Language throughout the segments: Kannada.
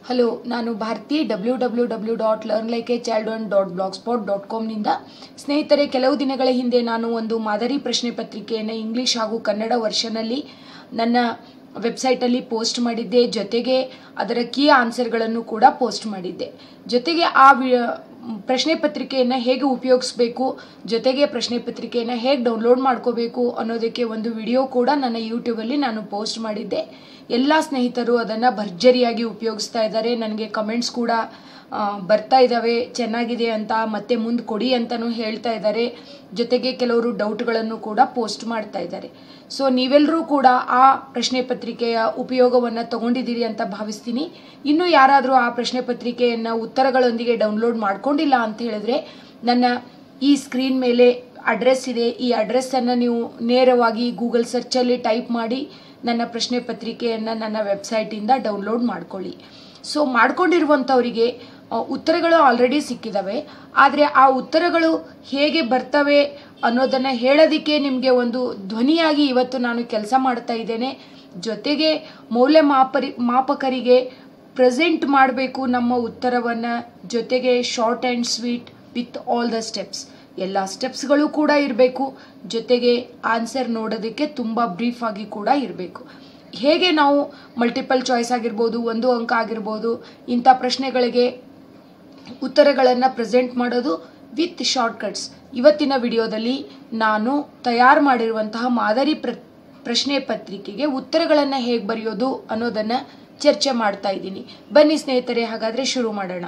ಹಲೋ ನಾನು Bharati W W W dot learn like a child one dot blog spot ಡಾಟ್ ಕಾಮ್ನಿಂದ ಸ್ನೇಹಿತರೆ ಕೆಲವು ದಿನಗಳ ಹಿಂದೆ ನಾನು ಒಂದು ಮಾದರಿ ಪ್ರಶ್ನೆ ಪತ್ರಿಕೆಯನ್ನು ಇಂಗ್ಲೀಷ್ ಹಾಗೂ ಕನ್ನಡ ವರ್ಷನಲ್ಲಿ ನನ್ನ ವೆಬ್ಸೈಟಲ್ಲಿ ಪೋಸ್ಟ್ ಮಾಡಿದ್ದೆ ಜೊತೆಗೆ ಅದರ ಕೀ ಆನ್ಸರ್ಗಳನ್ನು ಕೂಡ ಪೋಸ್ಟ್ ಮಾಡಿದ್ದೆ ಜೊತೆಗೆ ಆ ವಿ ಪ್ರಶ್ನೆ ಪತ್ರಿಕೆಯನ್ನು ಹೇಗೆ ಉಪಯೋಗಿಸ್ಬೇಕು ಜೊತೆಗೆ ಪ್ರಶ್ನೆ ಪತ್ರಿಕೆಯನ್ನು ಹೇಗೆ ಡೌನ್ಲೋಡ್ ಮಾಡ್ಕೋಬೇಕು ಅನ್ನೋದಕ್ಕೆ ಒಂದು ವಿಡಿಯೋ ಕೂಡ ನನ್ನ ಯೂಟ್ಯೂಬಲ್ಲಿ ನಾನು ಪೋಸ್ಟ್ ಮಾಡಿದ್ದೆ ಎಲ್ಲ ಸ್ನೇಹಿತರು ಅದನ್ನು ಭರ್ಜರಿಯಾಗಿ ಉಪಯೋಗಿಸ್ತಾ ಇದ್ದಾರೆ ನನಗೆ ಕಮೆಂಟ್ಸ್ ಕೂಡ ಆ, ಬರ್ತಾ ಇದ್ದಾವೆ ಚೆನ್ನಾಗಿದೆ ಅಂತ ಮತ್ತೆ ಮುಂದೆ ಕೊಡಿ ಅಂತಲೂ ಹೇಳ್ತಾ ಇದ್ದಾರೆ ಜೊತೆಗೆ ಕೆಲವರು ಡೌಟ್ಗಳನ್ನು ಕೂಡ ಪೋಸ್ಟ್ ಮಾಡ್ತಾ ಇದ್ದಾರೆ ಸೊ ನೀವೆಲ್ಲರೂ ಕೂಡ ಆ ಪ್ರಶ್ನೆ ಪತ್ರಿಕೆಯ ಉಪಯೋಗವನ್ನು ತಗೊಂಡಿದ್ದೀರಿ ಅಂತ ಭಾವಿಸ್ತೀನಿ ಇನ್ನು ಯಾರಾದರೂ ಆ ಪ್ರಶ್ನೆ ಪತ್ರಿಕೆಯನ್ನು ಉತ್ತರಗಳೊಂದಿಗೆ ಡೌನ್ಲೋಡ್ ಮಾಡ್ಕೊಂಡಿಲ್ಲ ಅಂತ ಹೇಳಿದ್ರೆ ನನ್ನ ಈ ಸ್ಕ್ರೀನ್ ಮೇಲೆ ಅಡ್ರೆಸ್ ಇದೆ ಈ ಅಡ್ರೆಸ್ಸನ್ನು ನೀವು ನೇರವಾಗಿ ಗೂಗಲ್ ಸರ್ಚಲ್ಲಿ ಟೈಪ್ ಮಾಡಿ ನನ್ನ ಪ್ರಶ್ನೆ ಪತ್ರಿಕೆಯನ್ನು ನನ್ನ ವೆಬ್ಸೈಟಿಂದ ಡೌನ್ಲೋಡ್ ಮಾಡ್ಕೊಳ್ಳಿ ಸೊ ಮಾಡ್ಕೊಂಡಿರುವಂಥವರಿಗೆ ಆ, ಉತ್ತರಗಳು ಆಲ್ರೆಡಿ ಸಿಕ್ಕಿದ್ದಾವೆ ಆದರೆ ಆ ಉತ್ತರಗಳು ಹೇಗೆ ಬರ್ತವೆ ಅನ್ನೋದನ್ನು ಹೇಳೋದಕ್ಕೆ ನಿಮಗೆ ಒಂದು ಧ್ವನಿಯಾಗಿ ಇವತ್ತು ನಾನು ಕೆಲಸ ಮಾಡ್ತಾ ಇದ್ದೇನೆ ಜೊತೆಗೆ ಮೌಲ್ಯಮಾಪರಿ ಮಾಪಕರಿಗೆ ಪ್ರೆಸೆಂಟ್ ಮಾಡಬೇಕು ನಮ್ಮ ಉತ್ತರವನ್ನು ಜೊತೆಗೆ short and sweet with all the steps ಎಲ್ಲ ಸ್ಟೆಪ್ಸ್ಗಳು ಕೂಡ ಇರಬೇಕು ಜೊತೆಗೆ ಆನ್ಸರ್ ನೋಡೋದಕ್ಕೆ ತುಂಬ ಬ್ರೀಫ್ ಆಗಿ ಕೂಡ ಇರಬೇಕು ಹೇಗೆ ನಾವು ಮಲ್ಟಿಪಲ್ ಚಾಯ್ಸ್ ಆಗಿರ್ಬೋದು ಒಂದು ಅಂಕ ಆಗಿರ್ಬೋದು ಇಂಥ ಪ್ರಶ್ನೆಗಳಿಗೆ ಉತ್ತರಗಳನ್ನು ಪ್ರೆಸೆಂಟ್ ಮಾಡೋದು ವಿತ್ ಶಾರ್ಟ್ಕಟ್ಸ್ ಇವತ್ತಿನ ವಿಡಿಯೋದಲ್ಲಿ ನಾನು ತಯಾರು ಮಾಡಿರುವಂತಹ ಮಾದರಿ ಪ್ರ ಪ್ರಶ್ನೆ ಪತ್ರಿಕೆಗೆ ಉತ್ತರಗಳನ್ನು ಹೇಗೆ ಬರೆಯೋದು ಅನ್ನೋದನ್ನು ಚರ್ಚೆ ಮಾಡ್ತಾ ಇದ್ದೀನಿ ಬನ್ನಿ ಸ್ನೇಹಿತರೆ ಹಾಗಾದರೆ ಶುರು ಮಾಡೋಣ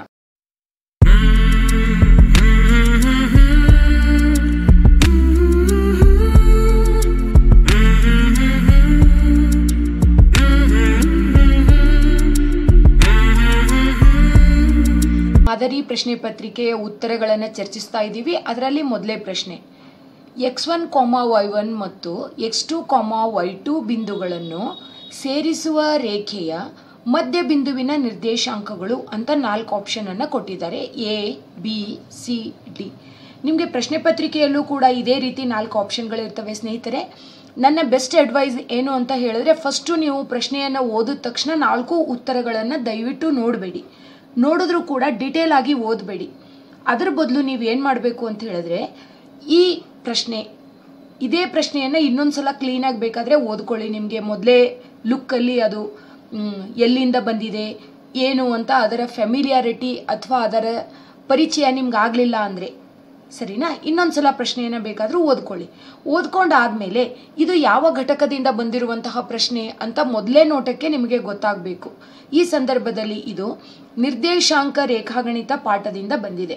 ಮಾದರಿ ಪ್ರಶ್ನೆ ಪತ್ರಿಕೆಯ ಉತ್ತರಗಳನ್ನು ಚರ್ಚಿಸ್ತಾ ಇದ್ದೀವಿ ಅದರಲ್ಲಿ ಮೊದಲೇ ಪ್ರಶ್ನೆ X one comma Y one ಮತ್ತು X two comma Y two ಬಿಂದುಗಳನ್ನು ಸೇರಿಸುವ ರೇಖೆಯ ಮಧ್ಯ ಬಿಂದುವಿನ ನಿರ್ದೇಶಾಂಕಗಳು ಅಂತ ನಾಲ್ಕು ಆಪ್ಷನನ್ನು ಕೊಟ್ಟಿದ್ದಾರೆ ಎ ಬಿ ಸಿ ಡಿ ನಿಮಗೆ ಪ್ರಶ್ನೆ ಪತ್ರಿಕೆಯಲ್ಲೂ ಕೂಡ ಇದೇ ರೀತಿ ನಾಲ್ಕು ಆಪ್ಷನ್ಗಳಿರ್ತವೆ ಸ್ನೇಹಿತರೆ ನನ್ನ ಬೆಸ್ಟ್ ಅಡ್ವೈಸ್ ಏನು ಅಂತ ಹೇಳಿದ್ರೆ ಫಸ್ಟು ನೀವು ಪ್ರಶ್ನೆಯನ್ನು ಓದಿದ ತಕ್ಷಣ ನಾಲ್ಕು ಉತ್ತರಗಳನ್ನು ದಯವಿಟ್ಟು ನೋಡಬೇಡಿ ನೋಡಿದ್ರೂ ಕೂಡ ಡಿಟೇಲ್ ಆಗಿ ಓದಬೇಡಿ ಅದರ ಬದಲು ನೀವು ಏನು ಮಾಡಬೇಕು ಅಂತ ಹೇಳಿದ್ರೆ ಈ ಪ್ರಶ್ನೆ ಇದೇ ಪ್ರಶ್ನೆಯನ್ನು ಇನ್ನೊಂದು ಸಲ ಕ್ಲೀನಾಗಿ ಬೇಕಾದರೆ ಓದ್ಕೊಳ್ಳಿ ನಿಮಗೆ ಮೊದಲೇ ಲುಕ್ಕಲ್ಲಿ ಅದು ಮ್, ಎಲ್ಲಿಂದ ಬಂದಿದೆ ಏನು ಅಂತ ಅದರ ಫೆಮಿಲಿಯಾರಿಟಿ ಅಥವಾ ಅದರ ಪರಿಚಯ ನಿಮ್ಗೆ ಆಗಲಿಲ್ಲ ಅಂದರೆ ಸರಿನಾ ಇನ್ನೊಂದು ಸಲ ಪ್ರಶ್ನೆಯನ್ನು ಬೇಕಾದರೂ ಓದ್ಕೊಳ್ಳಿ ಓದ್ಕೊಂಡಾದ್ಮೇಲೆ ಇದು ಯಾವ ಘಟಕದಿಂದ ಬಂದಿರುವಂತಹ ಪ್ರಶ್ನೆ ಅಂತ ಮೊದಲೇ ನೋಟಕ್ಕೆ ನಿಮಗೆ ಗೊತ್ತಾಗಬೇಕು ಈ ಸಂದರ್ಭದಲ್ಲಿ ಇದು ನಿರ್ದೇಶಾಂಕ ರೇಖಾಗಣಿತ ಪಾಠದಿಂದ ಬಂದಿದೆ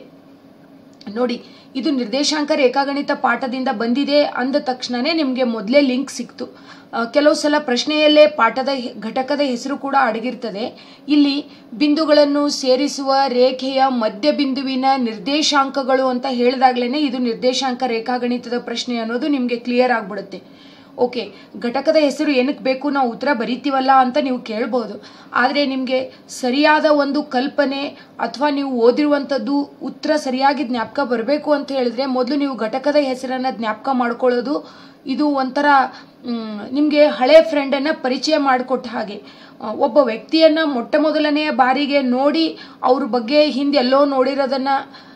ನೋಡಿ ಇದು ನಿರ್ದೇಶಾಂಕ ರೇಖಾಗಣಿತ ಪಾಠದಿಂದ ಬಂದಿದೆ ಅಂದ ತಕ್ಷಣವೇ ನಿಮಗೆ ಮೊದಲೇ ಲಿಂಕ್ ಸಿಕ್ತು ಆ, ಕೆಲವು ಸಲ ಪ್ರಶ್ನೆಯಲ್ಲೇ ಪಾಠದ ಹೆ- ಘಟಕದ ಹೆಸರು ಕೂಡ ಅಡಗಿರ್ತದೆ ಇಲ್ಲಿ ಬಿಂದುಗಳನ್ನು ಸೇರಿಸುವ ರೇಖೆಯ ಮಧ್ಯ ಬಿಂದುವಿನ ನಿರ್ದೇಶಾಂಕಗಳು ಅಂತ ಹೇಳಿದಾಗ್ಲೇ ಇದು ನಿರ್ದೇಶಾಂಕ ರೇಖಾಗಣಿತದ ಪ್ರಶ್ನೆ ಅನ್ನೋದು ನಿಮಗೆ ಕ್ಲಿಯರ್ ಆಗಿಬಿಡುತ್ತೆ ಓಕೆ ಘಟಕದ ಹೆಸರು ಏನಕ್ಕೆ ಬೇಕು ನಾವು ಉತ್ತರ ಬರಿತೀವಲ್ಲ ಅಂತ ನೀವು ಕೇಳ್ಬೋದು ಆದರೆ ನಿಮಗೆ ಸರಿಯಾದ ಒಂದು ಕಲ್ಪನೆ ಅಥವಾ ನೀವು ಓದಿರುವಂಥದ್ದು ಉತ್ತರ ಸರಿಯಾಗಿ ಜ್ಞಾಪಕ ಬರಬೇಕು ಅಂತ ಹೇಳಿದ್ರೆ ಮೊದಲು ನೀವು ಘಟಕದ ಹೆಸರನ್ನು ಜ್ಞಾಪಕ ಮಾಡ್ಕೊಳ್ಳೋದು ಇದು ಒಂಥರ ನಿಮಗೆ ಹಳೆ ಫ್ರೆಂಡನ್ನು ಪರಿಚಯ ಮಾಡಿಕೊಟ್ಟ ಹಾಗೆ ಆ, ಒಬ್ಬ ವ್ಯಕ್ತಿಯನ್ನು ಮೊಟ್ಟ ಮೊದಲನೆಯ ಬಾರಿಗೆ ನೋಡಿ ಅವ್ರ ಬಗ್ಗೆ ಹಿಂದೆ ಎಲ್ಲೋ ನೋಡಿರೋದನ್ನು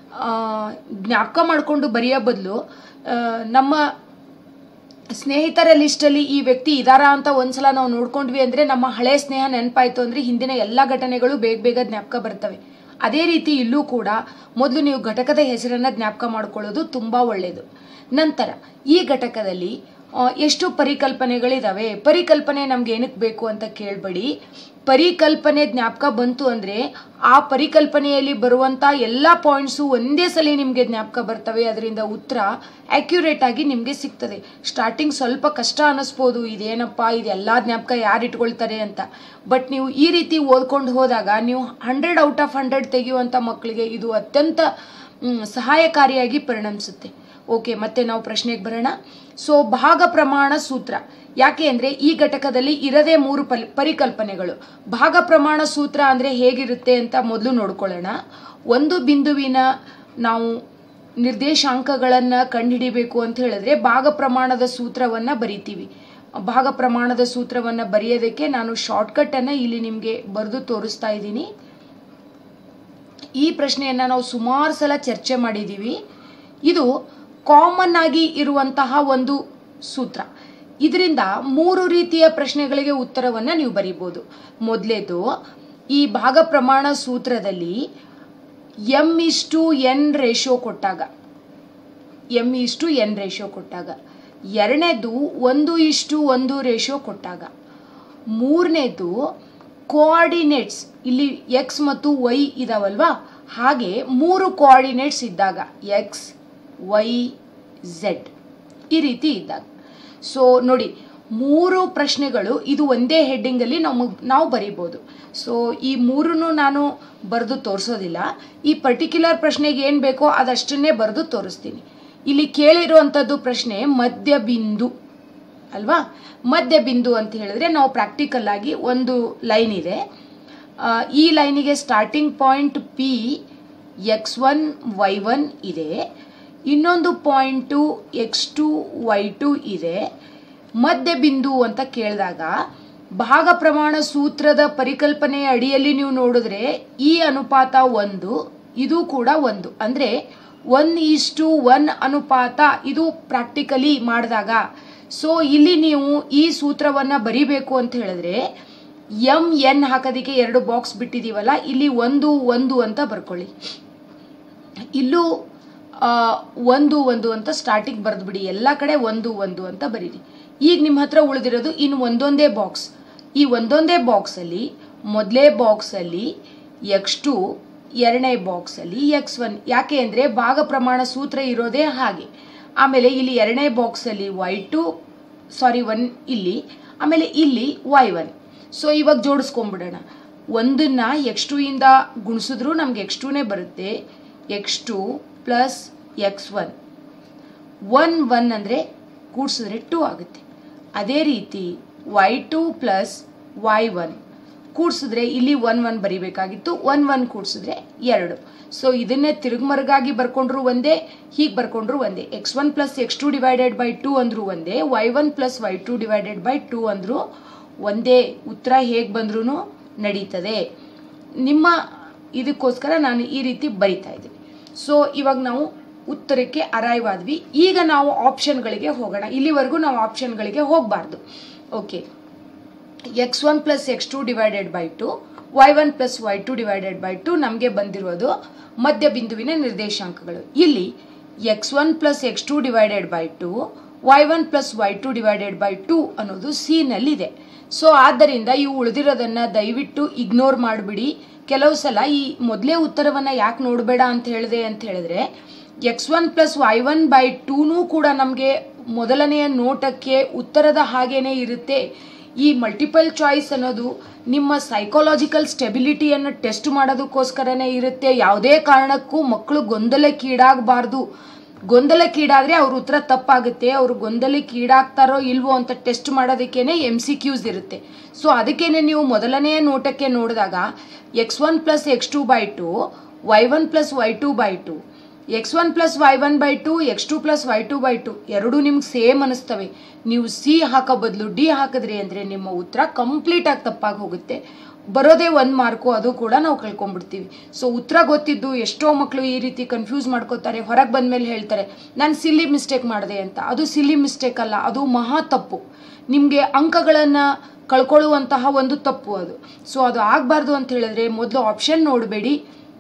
ಜ್ಞಾಪಕ ಮಾಡಿಕೊಂಡು ಬರೆಯೋ ಬದಲು ನಮ್ಮ ಸ್ನೇಹಿತರ ಲಿಸ್ಟಲ್ಲಿ ಈ ವ್ಯಕ್ತಿ ಇದಾರಾ ಅಂತ ಒಂದ್ಸಲ ನಾವು ನೋಡ್ಕೊಂಡ್ವಿ ಅಂದರೆ ನಮ್ಮ ಹಳೆ ಸ್ನೇಹ ನೆನಪಾಯ್ತು ಅಂದರೆ ಹಿಂದಿನ ಎಲ್ಲ ಘಟನೆಗಳು ಬೇಗ ಬೇಗ ಜ್ಞಾಪಕ ಬರ್ತವೆ ಅದೇ ರೀತಿ ಇಲ್ಲೂ ಕೂಡ ಮೊದಲು ನೀವು ಘಟಕದ ಹೆಸರನ್ನು ಜ್ಞಾಪಕ ಮಾಡ್ಕೊಳ್ಳೋದು ತುಂಬ ಒಳ್ಳೆಯದು ನಂತರ ಈ ಘಟಕದಲ್ಲಿ ಆ, ಎಷ್ಟು ಪರಿಕಲ್ಪನೆಗಳಿದಾವೆ ಪರಿಕಲ್ಪನೆ ನಮ್ಗೆ ಏನಕ್ಕೆ ಬೇಕು ಅಂತ ಕೇಳಬೇಡಿ ಪರಿಕಲ್ಪನೆ ಜ್ಞಾಪಕ ಬಂತು ಅಂದರೆ ಆ ಪರಿಕಲ್ಪನೆಯಲ್ಲಿ ಬರುವಂಥ ಎಲ್ಲ ಪಾಯಿಂಟ್ಸು ಒಂದೇ ಸಲ ನಿಮಗೆ ಜ್ಞಾಪಕ ಬರ್ತವೆ ಅದರಿಂದ ಉತ್ತರ ಆ್ಯಕ್ಯುರೇಟ್ ಆಗಿ ನಿಮಗೆ ಸಿಗ್ತದೆ ಸ್ಟಾರ್ಟಿಂಗ್ ಸ್ವಲ್ಪ ಕಷ್ಟ ಅನ್ನಿಸ್ಬೋದು ಇದೇನಪ್ಪ ಇದೆಲ್ಲ ಜ್ಞಾಪಕ ಯಾರು ಇಟ್ಕೊಳ್ತಾರೆ ಅಂತ ಬಟ್ ನೀವು ಈ ರೀತಿ ಓದ್ಕೊಂಡು ಹೋದಾಗ ನೀವು ಹಂಡ್ರೆಡ್ ಔಟ್ ಆಫ್ ಹಂಡ್ರೆಡ್ ತೆಗೆಯುವಂಥ ಮಕ್ಕಳಿಗೆ ಇದು ಅತ್ಯಂತ ಮ್, ಸಹಾಯಕಾರಿಯಾಗಿ ಪರಿಣಮಿಸುತ್ತೆ ಓಕೆ ಮತ್ತೆ ನಾವು ಪ್ರಶ್ನೆಗೆ ಬರೋಣ ಸೊ ಭಾಗ ಪ್ರಮಾಣ ಸೂತ್ರ ಯಾಕೆ ಅಂದರೆ ಈ ಘಟಕದಲ್ಲಿ ಇರದೇ ಮೂರು ಪಲ್ ಪರಿಕಲ್ಪನೆಗಳು ಭಾಗ ಪ್ರಮಾಣ ಸೂತ್ರ ಅಂದರೆ ಹೇಗಿರುತ್ತೆ ಅಂತ ಮೊದಲು ನೋಡ್ಕೊಳ್ಳೋಣ ಒಂದು ಬಿಂದುವಿನ ನಾವು ನಿರ್ದೇಶಾಂಕಗಳನ್ನು ಕಂಡುಹಿಡಿಬೇಕು ಅಂತ ಹೇಳಿದ್ರೆ ಭಾಗ ಪ್ರಮಾಣದ ಸೂತ್ರವನ್ನು ಬರಿತೀವಿ ಭಾಗ ಪ್ರಮಾಣದ ಸೂತ್ರವನ್ನು ಬರೆಯೋದಕ್ಕೆ ನಾನು ಶಾರ್ಟ್ಕಟ್ಟನ್ನು ಇಲ್ಲಿ ನಿಮಗೆ ಬರೆದು ತೋರಿಸ್ತಾ ಇದ್ದೀನಿ ಈ ಪ್ರಶ್ನೆಯನ್ನು ನಾವು ಸುಮಾರು ಸಲ ಚರ್ಚೆ ಮಾಡಿದ್ದೀವಿ ಇದು ಕಾಮನ್ ಆಗಿ ಇರುವಂತಹ ಒಂದು ಸೂತ್ರ ಇದರಿಂದ ಮೂರು ರೀತಿಯ ಪ್ರಶ್ನೆಗಳಿಗೆ ಉತ್ತರವನ್ನು ನೀವು ಬರೀಬೋದು ಮೊದಲೇದು ಈ ಭಾಗ ಪ್ರಮಾಣ ಸೂತ್ರದಲ್ಲಿ ಎಮ್ ಇಷ್ಟು ಎನ್ ರೇಷೋ ಕೊಟ್ಟಾಗ ಎಮ್ ಇಷ್ಟು ಎನ್ ರೇಷೋ ಕೊಟ್ಟಾಗ ಎರಡನೇದು ಒಂದು ಇಷ್ಟು ಒಂದು ರೇಷೋ ಕೊಟ್ಟಾಗ ಮೂರನೇದು ಕೋಆರ್ಡಿನೇಟ್ಸ್ ಇಲ್ಲಿ ಎಕ್ಸ್ ಮತ್ತು ವೈ ಇದಾವಲ್ವಾ ಹಾಗೆ ಮೂರು ಕೋಆರ್ಡಿನೇಟ್ಸ್ ಇದ್ದಾಗ ಎಕ್ಸ್ ವೈ ಝೆಡ್ ಈ ರೀತಿ ಇದ್ದಾಗ ಸೊ ನೋಡಿ ಮೂರು ಪ್ರಶ್ನೆಗಳು ಇದು ಒಂದೇ ಹೆಡ್ಡಿಂಗಲ್ಲಿ ನಾವು ನಾವು ಬರೀಬೋದು ಸೊ ಈ ಮೂರನ್ನು ನಾನು ಬರೆದು ತೋರಿಸೋದಿಲ್ಲ ಈ ಪರ್ಟಿಕ್ಯುಲರ್ ಪ್ರಶ್ನೆಗೆ ಏನು ಬೇಕೋ ಅದಷ್ಟನ್ನೇ ಬರೆದು ತೋರಿಸ್ತೀನಿ ಇಲ್ಲಿ ಕೇಳಿರುವಂಥದ್ದು ಪ್ರಶ್ನೆ ಮಧ್ಯ ಬಿಂದು ಅಲ್ವಾ ಮಧ್ಯ ಬಿಂದು ಅಂತ ಹೇಳಿದ್ರೆ ನಾವು ಪ್ರಾಕ್ಟಿಕಲ್ ಆಗಿ ಒಂದು ಲೈನ್ ಇದೆ ಆ, ಈ ಲೈನಿಗೆ starting point P X one Y one ಇದೆ ಇನ್ನೊಂದು point X two Y two ಇದೆ ಮಧ್ಯ ಬಿಂದು ಅಂತ ಕೇಳಿದಾಗ ಭಾಗ ಪ್ರಮಾಣ ಸೂತ್ರದ ಪರಿಕಲ್ಪನೆಯ ಅಡಿಯಲ್ಲಿ ನೀವು ನೋಡಿದ್ರೆ ಈ ಅನುಪಾತ ಒಂದು ಇದು ಕೂಡ ಒಂದು ಅಂದರೆ ಒನ್ ಈಸ್ಟು ಒನ್ ಅನುಪಾತ ಇದು ಪ್ರಾಕ್ಟಿಕಲಿ ಮಾಡಿದಾಗ ಸೊ ಇಲ್ಲಿ ನೀವು ಈ ಸೂತ್ರವನ್ನು ಬರಿಬೇಕು ಅಂತ ಹೇಳಿದ್ರೆ ಎಮ್ ಎನ್ ಹಾಕೋದಕ್ಕೆ ಎರಡು ಬಾಕ್ಸ್ ಬಿಟ್ಟಿದ್ದೀವಲ್ಲ ಇಲ್ಲಿ ಒಂದು ಒಂದು ಅಂತ ಬರ್ಕೊಳ್ಳಿ ಇಲ್ಲೂ ಆ, ಒಂದು ಒಂದು ಅಂತ ಸ್ಟಾರ್ಟಿಂಗ್ ಬರೆದ್ಬಿಡಿ ಎಲ್ಲ ಕಡೆ ಒಂದು ಒಂದು ಅಂತ ಬರೀರಿ ಈಗ ನಿಮ್ಮ ಹತ್ರ ಉಳಿದಿರೋದು ಇನ್ನು ಒಂದೊಂದೇ ಬಾಕ್ಸ್ ಈ ಒಂದೊಂದೇ ಬಾಕ್ಸಲ್ಲಿ ಮೊದಲೇ ಬಾಕ್ಸಲ್ಲಿ ಎಕ್ಸ್ ಟು ಎರಡನೇ ಬಾಕ್ಸಲ್ಲಿ ಎಕ್ಸ್ ಒನ್ ಯಾಕೆ ಅಂದರೆ ಭಾಗ ಪ್ರಮಾಣ ಸೂತ್ರ ಇರೋದೇ ಹಾಗೆ ಆಮೇಲೆ ಇಲ್ಲಿ ಎರಡನೇ ಬಾಕ್ಸಲ್ಲಿ ವೈ ಟು ಸಾರಿ ಒನ್ ಇಲ್ಲಿ ಆಮೇಲೆ ಇಲ್ಲಿ ವೈ ಒನ್ ಸೊ ಇವಾಗ ಜೋಡಿಸ್ಕೊಂಬಿಡೋಣ ಒಂದನ್ನು ಎಕ್ಸ್ ಟು ಇಂದ ಗುಣಿಸಿದ್ರು ನಮ್ಗೆ ಎಕ್ಸ್ ಟೂನೇ ಬರುತ್ತೆ X two plus X one one one ಅಂದರೆ ಕೂಡಿಸಿದ್ರೆ ಟೂ ಆಗುತ್ತೆ ಅದೇ ರೀತಿ Y two plus Y one ಕೂಡಿಸಿದ್ರೆ ಇಲ್ಲಿ ಒನ್ ಒನ್ ಬರಿಬೇಕಾಗಿತ್ತು ಒನ್ ಒನ್ ಕೂಡಿಸಿದ್ರೆ ಎರಡು ಸೊ ಇದನ್ನೇ ತಿರುಗ್ಮರ್ಗಾಗಿ ಬರ್ಕೊಂಡ್ರು ಒಂದೇ ಹೀಗೆ ಬರ್ಕೊಂಡ್ರು ಒಂದೇ X one plus X two divided by two ಅಂದ್ರು ಒಂದೇ Y one plus Y two divided by two ಅಂದ್ರು ಒಂದೇ ಉತ್ತರ ಹೇಗೆ ಬಂದ್ರೂ ನಡೀತದೆ ನಿಮ್ಮ ಇದಕ್ಕೋಸ್ಕರ ನಾನು ಈ ರೀತಿ ಬರಿತಾ ಇದ್ದೀನಿ ಸೊ ಇವಾಗ ನಾವು ಉತ್ತರಕ್ಕೆ ಅರೈವ್ ಆದ್ವಿ ಈಗ ನಾವು ಆಪ್ಷನ್ಗಳಿಗೆ ಹೋಗೋಣ ಇಲ್ಲಿವರೆಗೂ ನಾವು ಆಪ್ಷನ್ಗಳಿಗೆ ಹೋಗಬಾರ್ದು okay X one plus X two divided by two Y one plus Y two divided by two ನಮಗೆ ಬಂದಿರೋದು ಮಧ್ಯ ಬಿಂದುವಿನ ನಿರ್ದೇಶಾಂಕಗಳು ಇಲ್ಲಿ X one plus X two divided by two Y one plus Y two divided by two ಅನ್ನೋದು ಸಿ ನಲ್ಲಿದೆ ಸೊ ಆದ್ದರಿಂದ ಇವು ಉಳಿದಿರೋದನ್ನು ದಯವಿಟ್ಟು ಇಗ್ನೋರ್ ಮಾಡಿಬಿಡಿ ಕೆಲವು ಸಲ ಈ ಮೊದಲೇ ಉತ್ತರವನ್ನು ಯಾಕೆ ನೋಡಬೇಡ ಅಂತ ಹೇಳಿದೆ ಅಂತ ಹೇಳಿದ್ರೆ X one plus Y one by ಟೂನೂ ಕೂಡ ನಮಗೆ ಮೊದಲನೆಯ ನೋಟಕ್ಕೆ ಉತ್ತರದ ಹಾಗೇನೇ ಇರುತ್ತೆ ಈ ಮಲ್ಟಿಪಲ್ ಚಾಯ್ಸ್ ಅನ್ನೋದು ನಿಮ್ಮ ಸೈಕಾಲಜಿಕಲ್ ಸ್ಟೆಬಿಲಿಟಿಯನ್ನು ಟೆಸ್ಟ್ ಮಾಡೋದಕ್ಕೋಸ್ಕರನೇ ಇರುತ್ತೆ ಯಾವುದೇ ಕಾರಣಕ್ಕೂ ಮಕ್ಕಳು ಗೊಂದಲಕ್ಕೀಡಾಗಬಾರ್ದು ಗೊಂದಲಕ್ಕೀಡಾದರೆ ಅವ್ರ ಉತ್ತರ ತಪ್ಪಾಗುತ್ತೆ ಅವರು ಗೊಂದಲಕ್ಕೀಡಾಗ್ತಾರೋ ಇಲ್ವೋ ಅಂತ ಟೆಸ್ಟ್ ಮಾಡೋದಕ್ಕೇನೆ ಎಮ್ ಸಿ ಕ್ಯೂಸ್ ಇರುತ್ತೆ ಸೊ ಅದಕ್ಕೇನೆ ನೀವು ಮೊದಲನೆಯ ನೋಟಕ್ಕೆ ನೋಡಿದಾಗ X one plus X two by two Y one plus Y two by two X one plus Y one by two X two plus Y two by two ಎರಡೂ ನಿಮ್ಗೆ ಸೇಮ್ ಅನಿಸ್ತವೆ ನೀವು ಸಿ ಹಾಕೋ ಬದಲು ಡಿ ಹಾಕಿದ್ರಿ ಅಂದರೆ ನಿಮ್ಮ ಉತ್ತರ ಕಂಪ್ಲೀಟಾಗಿ ತಪ್ಪಾಗಿ ಹೋಗುತ್ತೆ ಬರೋದೇ ಒಂದು ಮಾರ್ಕು ಅದು ಕೂಡ ನಾವು ಕಳ್ಕೊಂಡ್ಬಿಡ್ತೀವಿ ಸೊ ಉತ್ತರ ಗೊತ್ತಿದ್ದು ಎಷ್ಟೋ ಮಕ್ಕಳು ಈ ರೀತಿ ಕನ್ಫ್ಯೂಸ್ ಮಾಡ್ಕೋತಾರೆ ಹೊರಗೆ ಬಂದಮೇಲೆ ಹೇಳ್ತಾರೆ ನಾನು ಸಿಲ್ಲಿ ಮಿಸ್ಟೇಕ್ ಮಾಡಿದೆ ಅಂತ ಅದು ಸಿಲ್ಲಿ ಮಿಸ್ಟೇಕ್ ಅಲ್ಲ ಅದು ಮಹಾ ತಪ್ಪು ನಿಮಗೆ ಅಂಕಗಳನ್ನು ಕಳ್ಕೊಳ್ಳುವಂತಹ ಒಂದು ತಪ್ಪು ಅದು ಸೊ ಅದು ಆಗಬಾರ್ದು ಅಂತ ಹೇಳಿದ್ರೆ ಮೊದಲು ಆಪ್ಷನ್ ನೋಡಬೇಡಿ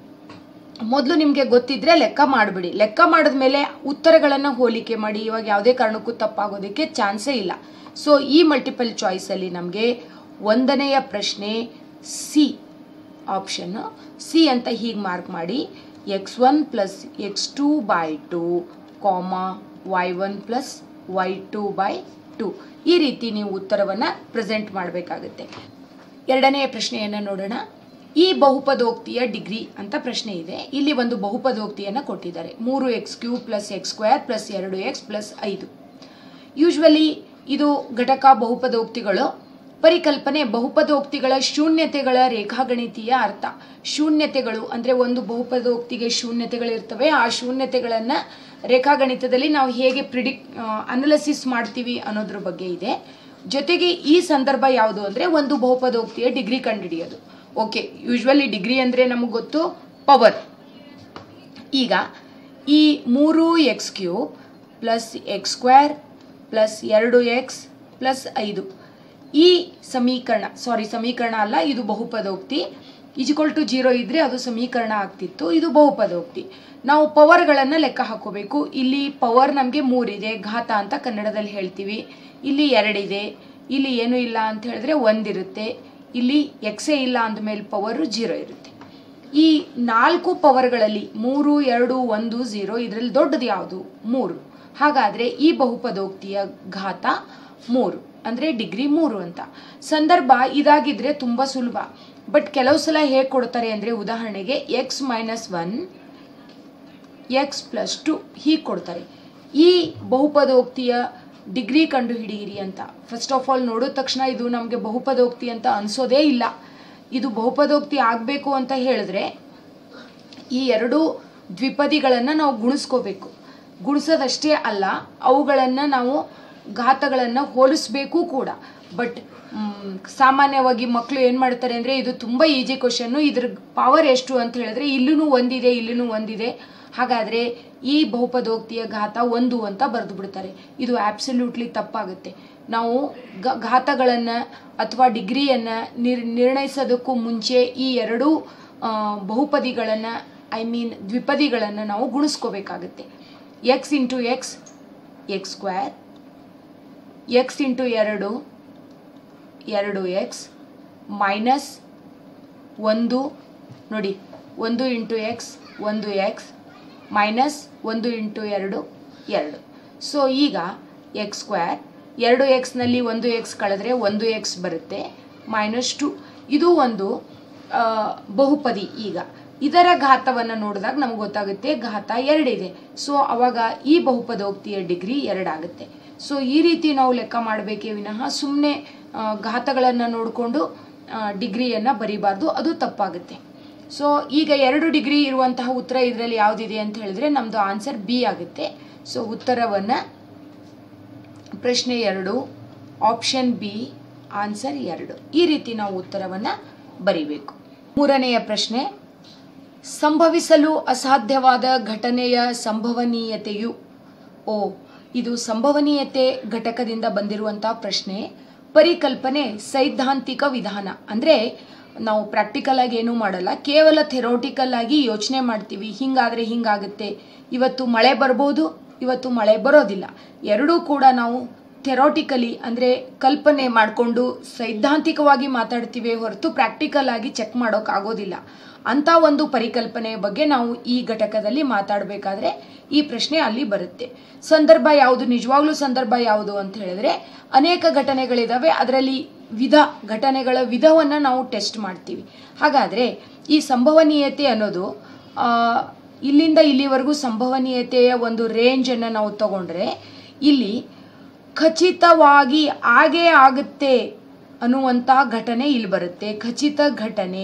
ಮೊದಲು ನಿಮಗೆ ಗೊತ್ತಿದ್ರೆ ಲೆಕ್ಕ ಮಾಡಿಬಿಡಿ ಲೆಕ್ಕ ಮಾಡಿದ್ಮೇಲೆ ಉತ್ತರಗಳನ್ನು ಹೋಲಿಕೆ ಮಾಡಿ ಇವಾಗ ಯಾವುದೇ ಕಾರಣಕ್ಕೂ ತಪ್ಪಾಗೋದಕ್ಕೆ ಚಾನ್ಸೇ ಇಲ್ಲ ಸೊ ಈ ಮಲ್ಟಿಪಲ್ ಚಾಯ್ಸಲ್ಲಿ ನಮಗೆ ಒಂದನೆಯ ಪ್ರಶ್ನೆ ಸಿ ಆಪ್ಷನ್ನು ಸಿ ಅಂತ ಹೀಗೆ ಮಾರ್ಕ್ ಮಾಡಿ X one plus X two by two comma Y one plus Y two by two ಈ ರೀತಿ ನೀವು ಉತ್ತರವನ್ನು ಪ್ರೆಸೆಂಟ್ ಮಾಡಬೇಕಾಗುತ್ತೆ ಎರಡನೆಯ ಪ್ರಶ್ನೆಯನ್ನು ನೋಡೋಣ ಈ ಬಹುಪದೋಕ್ತಿಯ ಡಿಗ್ರಿ ಅಂತ ಪ್ರಶ್ನೆ ಇದೆ ಇಲ್ಲಿ ಒಂದು ಬಹುಪದೋಕ್ತಿಯನ್ನು ಕೊಟ್ಟಿದ್ದಾರೆ ಮೂರು X cube plus X square plus ಎರಡು ಎಕ್ಸ್ ಪ್ಲಸ್ ಐದು ಯೂಶ್ವಲಿ ಇದು ಘಟಕ ಬಹುಪದೋಕ್ತಿಗಳು ಪರಿಕಲ್ಪನೆ ಬಹುಪದೋಕ್ತಿಗಳ ಶೂನ್ಯತೆಗಳ ರೇಖಾಗಣಿತೀಯ ಅರ್ಥ ಶೂನ್ಯತೆಗಳು ಅಂದರೆ ಒಂದು ಬಹುಪದೋಕ್ತಿಗೆ ಶೂನ್ಯತೆಗಳಿರ್ತವೆ ಆ ಶೂನ್ಯತೆಗಳನ್ನು ರೇಖಾಗಣಿತದಲ್ಲಿ ನಾವು ಹೇಗೆ ಪ್ರಿಡಿಕ್ ಅನಲಿಸಿಸ್ ಮಾಡ್ತೀವಿ ಅನ್ನೋದ್ರ ಬಗ್ಗೆ ಇದೆ ಜೊತೆಗೆ ಈ ಸಂದರ್ಭ ಯಾವುದು ಅಂದರೆ ಒಂದು ಬಹುಪದೋಕ್ತಿಯ ಡಿಗ್ರಿ ಕಂಡುಹಿಡಿಯೋದು ಓಕೆ ಯೂಶ್ವಲಿ ಡಿಗ್ರಿ ಅಂದರೆ ನಮಗೆ ಗೊತ್ತು ಪವರ್ ಈಗ ಈ ಮೂರು X cube plus X square plus ಎರಡು ಎಕ್ಸ್ ಪ್ಲಸ್ ಐದು ಈ ಸಮೀಕರಣ ಸಾರಿ ಸಮೀಕರಣ ಅಲ್ಲ ಇದು ಬಹುಪದೋಕ್ತಿ ಈಜ್ಕೊಲ್ ಟು ಜೀರೋ ಇದ್ದರೆ ಅದು ಸಮೀಕರಣ ಆಗ್ತಿತ್ತು ಇದು ಬಹುಪದೋಕ್ತಿ ನಾವು ಪವರ್ಗಳನ್ನು ಲೆಕ್ಕ ಹಾಕೋಬೇಕು ಇಲ್ಲಿ ಪವರ್ ನಮಗೆ ಮೂರಿದೆ ಘಾತ ಅಂತ ಕನ್ನಡದಲ್ಲಿ ಹೇಳ್ತೀವಿ ಇಲ್ಲಿ ಎರಡಿದೆ ಇಲ್ಲಿ ಏನೂ ಇಲ್ಲ ಅಂತ ಹೇಳಿದ್ರೆ ಒಂದಿರುತ್ತೆ ಇಲ್ಲಿ ಎಕ್ಸೇ ಇಲ್ಲ ಅಂದಮೇಲೆ ಪವರು ಜೀರೋ ಇರುತ್ತೆ ಈ ನಾಲ್ಕು ಪವರ್ಗಳಲ್ಲಿ ಮೂರು ಎರಡು ಒಂದು ಝೀರೋ ಇದರಲ್ಲಿ ದೊಡ್ಡದು ಯಾವುದು ಮೂರು ಹಾಗಾದರೆ ಈ ಬಹುಪದೋಕ್ತಿಯ ಘಾತ ಮೂರು ಅಂದರೆ ಡಿಗ್ರಿ ಮೂರು ಅಂತ ಸಂದರ್ಭ ಇದಾಗಿದ್ರೆ ತುಂಬ ಸುಲಭ ಬಟ್ ಕೆಲವು ಸಲ ಹೇಗೆ ಕೊಡ್ತಾರೆ ಅಂದರೆ ಉದಾಹರಣೆಗೆ X minus one X plus two ಹೀಗೆ ಕೊಡ್ತಾರೆ ಈ ಬಹುಪದೋಕ್ತಿಯ ಡಿಗ್ರಿ ಕಂಡು ಹಿಡಿಯಿರಿ ಅಂತ ಫಸ್ಟ್ ಆಫ್ ಆಲ್ ನೋಡಿದ ತಕ್ಷಣ ಇದು ನಮಗೆ ಬಹುಪದೋಕ್ತಿ ಅಂತ ಅನಿಸೋದೇ ಇಲ್ಲ ಇದು ಬಹುಪದೋಕ್ತಿ ಆಗಬೇಕು ಅಂತ ಹೇಳಿದ್ರೆ ಈ ಎರಡು ದ್ವಿಪದಿಗಳನ್ನು ನಾವು ಗುಣಿಸ್ಕೋಬೇಕು ಗುಣಿಸೋದಷ್ಟೇ ಅಲ್ಲ ಅವುಗಳನ್ನು ನಾವು ಘಾತಗಳನ್ನು ಹೋಲಿಸ್ಬೇಕು ಕೂಡ ಬಟ್ ಸಾಮಾನ್ಯವಾಗಿ ಮಕ್ಕಳು ಏನು ಮಾಡ್ತಾರೆ ಅಂದರೆ ಇದು ತುಂಬ ಈಜಿ ಕ್ವಶನ್ನು ಇದ್ರ ಪವರ್ ಎಷ್ಟು ಅಂತ ಹೇಳಿದ್ರೆ ಇಲ್ಲೂ ಒಂದಿದೆ ಇಲ್ಲೂ ಒಂದಿದೆ ಹಾಗಾದರೆ ಈ ಬಹುಪದೋಕ್ತಿಯ ಘಾತ ಒಂದು ಅಂತ ಬರೆದು ಬಿಡ್ತಾರೆ ಇದು ಆಬ್ಸಲ್ಯೂಟ್ಲಿ ತಪ್ಪಾಗುತ್ತೆ ನಾವು ಗ ಘಾತಗಳನ್ನು ಅಥವಾ ಡಿಗ್ರಿಯನ್ನು ನಿರ್ ನಿರ್ಣಯಿಸೋದಕ್ಕೂ ಮುಂಚೆ ಈ ಎರಡೂ ಬಹುಪದಿಗಳನ್ನು ಐ ಮೀನ್ ದ್ವಿಪದಿಗಳನ್ನು ನಾವು ಗುಣಿಸ್ಕೋಬೇಕಾಗುತ್ತೆ X into X X square X into ಎರಡು ಎರಡು ಎಕ್ಸ್ ಮೈನಸ್ ಒಂದು ನೋಡಿ ಒಂದು ಇಂಟು ಎಕ್ಸ್ ಒಂದು ಎಕ್ಸ್ ಮೈನಸ್ ಒಂದು ಇಂಟು ಎರಡು ಎರಡು ಸೊ ಈಗ ಎಕ್ಸ್ ಸ್ಕ್ವೇರ್ ಎರಡು ಎಕ್ಸ್ನಲ್ಲಿ ಒಂದು ಎಕ್ಸ್ ಕಳೆದ್ರೆ ಒಂದು ಎಕ್ಸ್ ಬರುತ್ತೆ ಮೈನಸ್ ಟು ಇದು ಒಂದು ಆ, ಬಹುಪದಿ ಈಗ ಇದರ ಘಾತವನ್ನು ನೋಡಿದಾಗ ನಮ್ಗೆ ಗೊತ್ತಾಗುತ್ತೆ ಘಾತ ಎರಡಿದೆ ಸೊ ಅವಾಗ ಈ ಬಹುಪದೋಕ್ತಿಯ ಡಿಗ್ರಿ ಎರಡಾಗುತ್ತೆ ಸೊ ಈ ರೀತಿ ನಾವು ಲೆಕ್ಕ ಮಾಡಬೇಕೇ ವಿನಃ ಸುಮ್ಮನೆ ಘಾತಗಳನ್ನು ನೋಡಿಕೊಂಡು ಡಿಗ್ರಿಯನ್ನು ಬರೀಬಾರ್ದು ಅದು ತಪ್ಪಾಗುತ್ತೆ ಸೊ ಈಗ ಎರಡು ಡಿಗ್ರಿ ಇರುವಂತಹ ಉತ್ತರ ಇದರಲ್ಲಿ ಯಾವುದಿದೆ ಅಂತ ಹೇಳಿದ್ರೆ ನಮ್ಮದು ಆನ್ಸರ್ ಬಿ ಆಗುತ್ತೆ ಸೊ ಉತ್ತರವನ್ನು ಪ್ರಶ್ನೆ ಎರಡು ಆಪ್ಷನ್ ಬಿ ಆನ್ಸರ್ ಎರಡು ಈ ರೀತಿ ನಾವು ಉತ್ತರವನ್ನು ಬರಿಬೇಕು ಮೂರನೆಯ ಪ್ರಶ್ನೆ ಸಂಭವಿಸಲು ಅಸಾಧ್ಯವಾದ ಘಟನೆಯ ಸಂಭವನೀಯತೆಯು ಓ ಇದು ಸಂಭವನೀಯತೆ ಘಟಕದಿಂದ ಬಂದಿರುವಂಥ ಪ್ರಶ್ನೆ ಪರಿಕಲ್ಪನೆ ಸೈದ್ಧಾಂತಿಕ ವಿಧಾನ ಅಂದರೆ ನಾವು ಪ್ರಾಕ್ಟಿಕಲ್ ಆಗಿ ಏನೂ ಮಾಡಲ್ಲ ಕೇವಲ ಥೆರೋಟಿಕಲ್ ಆಗಿ ಯೋಚನೆ ಮಾಡ್ತೀವಿ ಹಿಂಗಾದರೆ ಹಿಂಗಾಗುತ್ತೆ ಇವತ್ತು ಮಳೆ ಬರ್ಬೋದು ಇವತ್ತು ಮಳೆ ಬರೋದಿಲ್ಲ ಎರಡೂ ಕೂಡ ನಾವು ಥೆರೋಟಿಕಲಿ ಅಂದರೆ ಕಲ್ಪನೆ ಮಾಡಿಕೊಂಡು ಸೈದ್ಧಾಂತಿಕವಾಗಿ ಮಾತಾಡ್ತೀವಿ ಹೊರತು ಪ್ರಾಕ್ಟಿಕಲ್ ಆಗಿ ಚೆಕ್ ಮಾಡೋಕ್ಕಾಗೋದಿಲ್ಲ ಅಂಥ ಒಂದು ಪರಿಕಲ್ಪನೆಯ ಬಗ್ಗೆ ನಾವು ಈ ಘಟಕದಲ್ಲಿ ಮಾತಾಡಬೇಕಾದ್ರೆ ಈ ಪ್ರಶ್ನೆ ಅಲ್ಲಿ ಬರುತ್ತೆ ಸಂದರ್ಭ ಯಾವುದು ನಿಜವಾಗ್ಲೂ ಸಂದರ್ಭ ಯಾವುದು ಅಂತ ಹೇಳಿದ್ರೆ ಅನೇಕ ಘಟನೆಗಳಿದಾವೆ ಅದರಲ್ಲಿ ವಿಧ ಘಟನೆಗಳ ವಿಧವನ್ನು ನಾವು ಟೆಸ್ಟ್ ಮಾಡ್ತೀವಿ ಹಾಗಾದರೆ ಈ ಸಂಭವನೀಯತೆ ಅನ್ನೋದು ಆ, ಇಲ್ಲಿಂದ ಇಲ್ಲಿವರೆಗೂ ಸಂಭವನೀಯತೆಯ ಒಂದು ರೇಂಜನ್ನು ನಾವು ತಗೊಂಡ್ರೆ ಇಲ್ಲಿ ಖಚಿತವಾಗಿ ಆಗೇ ಆಗುತ್ತೆ ಅನ್ನುವಂಥ ಘಟನೆ ಇಲ್ಲಿ ಬರುತ್ತೆ ಖಚಿತ ಘಟನೆ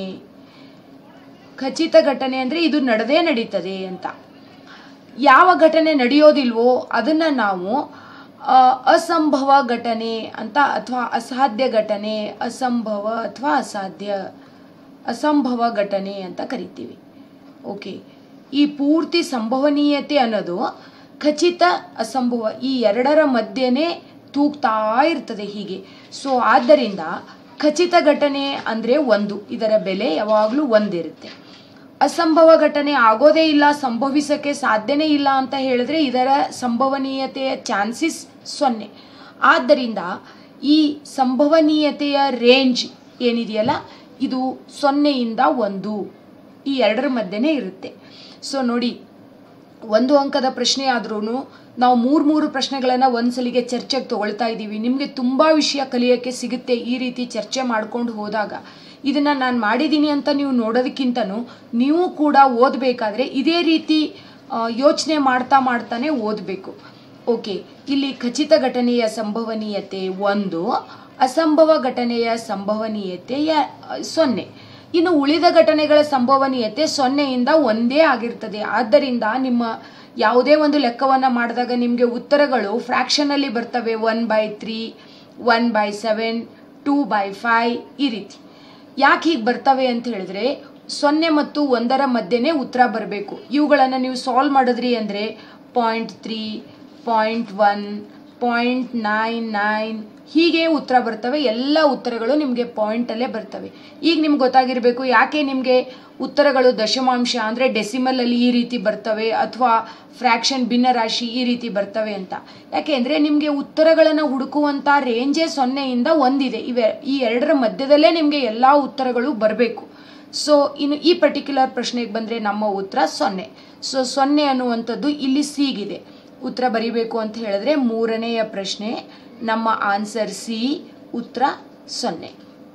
ಖಚಿತ ಘಟನೆ ಅಂದರೆ ಇದು ನಡೆದೇ ನಡೀತದೆ ಅಂತ ಯಾವ ಘಟನೆ ನಡೆಯೋದಿಲ್ವೋ ಅದನ್ನು ನಾವು ಆ, ಅಸಂಭವ ಘಟನೆ ಅಂತ ಅಥವಾ ಅಸಾಧ್ಯ ಘಟನೆ ಅಸಂಭವ ಅಥವಾ ಅಸಾಧ್ಯ ಅಸಂಭವ ಘಟನೆ ಅಂತ ಕರಿತೀವಿ ಓಕೆ ಈ ಪೂರ್ತಿ ಸಂಭವನೀಯತೆ ಅನ್ನೋದು ಖಚಿತ ಅಸಂಭವ ಈ ಎರಡರ ಮಧ್ಯೆನೇ ತೂಗ್ತಾ ಇರ್ತದೆ ಹೀಗೆ ಸೊ ಆದ್ದರಿಂದ ಖಚಿತ ಘಟನೆ ಅಂದರೆ ಒಂದು ಇದರ ಬೆಲೆ ಯಾವಾಗಲೂ ಒಂದಿರುತ್ತೆ ಅಸಂಭವ ಘಟನೆ ಆಗೋದೇ ಇಲ್ಲ ಸಂಭವಿಸಕ್ಕೆ ಸಾಧ್ಯನೇ ಇಲ್ಲ ಅಂತ ಹೇಳಿದ್ರೆ ಇದರ ಸಂಭವನೀಯತೆಯ ಚಾನ್ಸಸ್ ಸೊನ್ನೆ ಆದ್ದರಿಂದ ಈ ಸಂಭವನೀಯತೆಯ ರೇಂಜ್ ಏನಿದೆಯಲ್ಲ ಇದು ಸೊನ್ನೆಯಿಂದ ಒಂದು ಈ ಎರಡರ ಮಧ್ಯೆನೇ ಇರುತ್ತೆ ಸೊ ನೋಡಿ ಒಂದು ಅಂಕದ ಪ್ರಶ್ನೆ ಆದ್ರೂ ನಾವು ಮೂರು ಮೂರು ಪ್ರಶ್ನೆಗಳನ್ನು ಒಂದ್ಸಲಿಗೆ ಚರ್ಚೆಗೆ ತಗೊಳ್ತಾ ಇದ್ದೀವಿ ನಿಮಗೆ ತುಂಬ ವಿಷಯ ಕಲಿಯೋಕ್ಕೆ ಸಿಗುತ್ತೆ ಈ ರೀತಿ ಚರ್ಚೆ ಮಾಡ್ಕೊಂಡು ಹೋದಾಗ ಇದನ್ನು ನಾನು ಮಾಡಿದ್ದೀನಿ ಅಂತ ನೀವು ನೋಡೋದಕ್ಕಿಂತನೂ ನೀವು ಕೂಡ ಓದಬೇಕಾದ್ರೆ ಇದೇ ರೀತಿ ಯೋಚನೆ ಮಾಡ್ತಾ ಮಾಡ್ತಾನೆ ಓದಬೇಕು ಓಕೆ ಇಲ್ಲಿ ಖಚಿತ ಘಟನೆಯ ಸಂಭವನೀಯತೆ ಒಂದು ಅಸಂಭವ ಘಟನೆಯ ಸಂಭವನೀಯತೆಯ ಆ, ಸೊನ್ನೆ ಇನ್ನು ಉಳಿದ ಘಟನೆಗಳ ಸಂಭವನೀಯತೆ ಸೊನ್ನೆಯಿಂದ ಒಂದೇ ಆಗಿರ್ತದೆ ಆದ್ದರಿಂದ ನಿಮ್ಮ ಯಾವುದೇ ಒಂದು ಲೆಕ್ಕವನ್ನು ಮಾಡಿದಾಗ ನಿಮಗೆ ಉತ್ತರಗಳು ಫ್ರ್ಯಾಕ್ಷನಲ್ಲಿ ಬರ್ತವೆ one by three one by seven two by five ಈ ರೀತಿ ಯಾಕೆ ಹೀಗೆ ಬರ್ತವೆ ಅಂತ ಹೇಳಿದ್ರೆ ಸೊನ್ನೆ ಮತ್ತು ಒಂದರ ಮಧ್ಯೆನೇ ಉತ್ತರ ಬರಬೇಕು ಇವುಗಳನ್ನು ನೀವು ಸಾಲ್ವ್ ಮಾಡಿದ್ರಿ ಅಂದರೆ point three point one point nine nine ಹೀಗೆ ಉತ್ತರ ಬರ್ತವೆ ಎಲ್ಲ ಉತ್ತರಗಳು ನಿಮಗೆ ಪಾಯಿಂಟಲ್ಲೇ ಬರ್ತವೆ ಈಗ ನಿಮ್ಗೆ ಗೊತ್ತಾಗಿರಬೇಕು ಯಾಕೆ ನಿಮಗೆ ಉತ್ತರಗಳು ದಶಮಾಂಶ ಅಂದರೆ ಡೆಸಿಮಲಲ್ಲಿ ಈ ರೀತಿ ಬರ್ತವೆ ಅಥವಾ ಫ್ರ್ಯಾಕ್ಷನ್ ಭಿನ್ನರಾಶಿ ಈ ರೀತಿ ಬರ್ತವೆ ಅಂತ ಯಾಕೆ ಅಂದರೆ ನಿಮಗೆ ಉತ್ತರಗಳನ್ನು ಹುಡುಕುವಂಥ ರೇಂಜೇ ಸೊನ್ನೆಯಿಂದ ಒಂದಿದೆ ಇವೆ ಈ ಎರಡರ ಮಧ್ಯದಲ್ಲೇ ನಿಮಗೆ ಎಲ್ಲ ಉತ್ತರಗಳು ಬರಬೇಕು ಸೊ ಇನ್ನು ಈ ಪರ್ಟಿಕ್ಯುಲರ್ ಪ್ರಶ್ನೆಗೆ ಬಂದರೆ ನಮ್ಮ ಉತ್ತರ ಸೊನ್ನೆ ಸೊ ಸೊನ್ನೆ ಅನ್ನುವಂಥದ್ದು ಇಲ್ಲಿ ಸಿಗಿದೆ ಉತ್ತರ ಬರಿಬೇಕು ಅಂತ ಹೇಳಿದ್ರೆ ಮೂರನೆಯ ಪ್ರಶ್ನೆ ನಮ್ಮ ಆನ್ಸರ್ ಸಿ ಉತ್ತರ ಸೊನ್ನೆ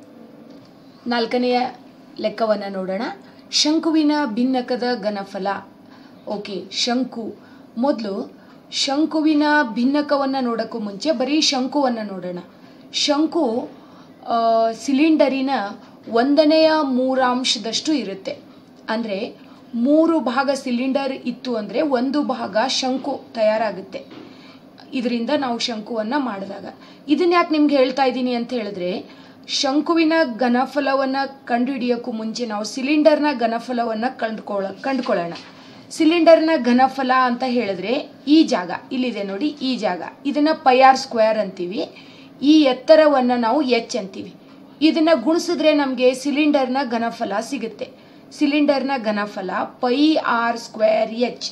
ನಾಲ್ಕನೆಯ ಲೆಕ್ಕವನ್ನು ನೋಡೋಣ ಶಂಕುವಿನ ಭಿನ್ನಕದ ಘನಫಲ ಓಕೆ ಶಂಕು ಮೊದಲು ಶಂಕುವಿನ ಭಿನ್ನಕವನ್ನು ನೋಡೋಕ್ಕೂ ಮುಂಚೆ ಬರೀ ಶಂಕುವನ್ನು ನೋಡೋಣ ಶಂಕು ಆ, ಸಿಲಿಂಡರಿನ ಒಂದನೆಯ ಮೂರಾಂಶದಷ್ಟು ಇರುತ್ತೆ ಅಂದರೆ ಮೂರು ಭಾಗ ಸಿಲಿಂಡರ್ ಇತ್ತು ಅಂದರೆ ಒಂದು ಭಾಗ ಶಂಕು ತಯಾರಾಗುತ್ತೆ ಇದರಿಂದ ನಾವು ಶಂಕುವನ್ನು ಮಾಡಿದಾಗ ಇದನ್ನ ಯಾಕೆ ನಿಮ್ಗೆ ಹೇಳ್ತಾ ಇದ್ದೀನಿ ಅಂತ ಹೇಳಿದ್ರೆ ಶಂಕುವಿನ ಘನಫಲವನ್ನು ಕಂಡುಹಿಡಿಯೋಕ್ಕೂ ಮುಂಚೆ ನಾವು ಸಿಲಿಂಡರ್ನ ಘನಫಲವನ್ನು ಕಂಡುಕೊಳ್ಳ ಕಂಡುಕೊಳ್ಳೋಣ ಸಿಲಿಂಡರ್ನ ಘನಫಲ ಅಂತ ಹೇಳಿದ್ರೆ ಈ ಜಾಗ ಇಲ್ಲಿದೆ ನೋಡಿ ಈ ಜಾಗ ಇದನ್ನು ಪೈ ಆರ್ ಸ್ಕ್ವೇರ್ ಅಂತೀವಿ ಈ ಎತ್ತರವನ್ನು ನಾವು ಎಚ್ ಅಂತೀವಿ ಇದನ್ನು ಗುಣಿಸಿದ್ರೆ ನಮಗೆ ಸಿಲಿಂಡರ್ನ ಘನಫಲ ಸಿಗುತ್ತೆ ಸಿಲಿಂಡರ್ನ ಘನಫಲ ಪೈ ಆರ್ ಸ್ಕ್ವೇರ್ ಎಚ್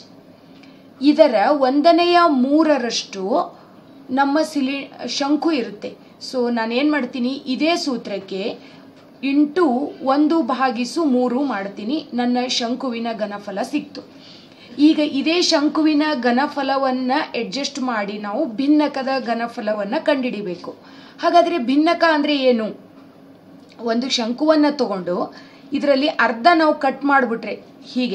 ಇದರ ಒಂದನೆಯ ಮೂರರಷ್ಟು ನಮ್ಮ ಸಿಲಿ ಶಂಕು ಇರುತ್ತೆ ಸೊ ನಾನೇನು ಮಾಡ್ತೀನಿ ಇದೇ ಸೂತ್ರಕ್ಕೆ ಇಂಟು ಒಂದು ಭಾಗಿಸು ಮೂರು ಮಾಡ್ತೀನಿ ನನ್ನ ಶಂಕುವಿನ ಘನಫಲ ಸಿಕ್ತು ಈಗ ಇದೇ ಶಂಕುವಿನ ಘನಫಲವನ್ನು ಅಡ್ಜಸ್ಟ್ ಮಾಡಿ ನಾವು ಭಿನ್ನಕದ ಘನಫಲವನ್ನು ಕಂಡುಹಿಡಿಬೇಕು ಹಾಗಾದರೆ ಭಿನ್ನಕ ಅಂದರೆ ಏನು ಒಂದು ಶಂಕುವನ್ನು ತಗೊಂಡು ಇದರಲ್ಲಿ ಅರ್ಧ ನಾವು ಕಟ್ ಮಾಡಿಬಿಟ್ರೆ ಹೀಗೆ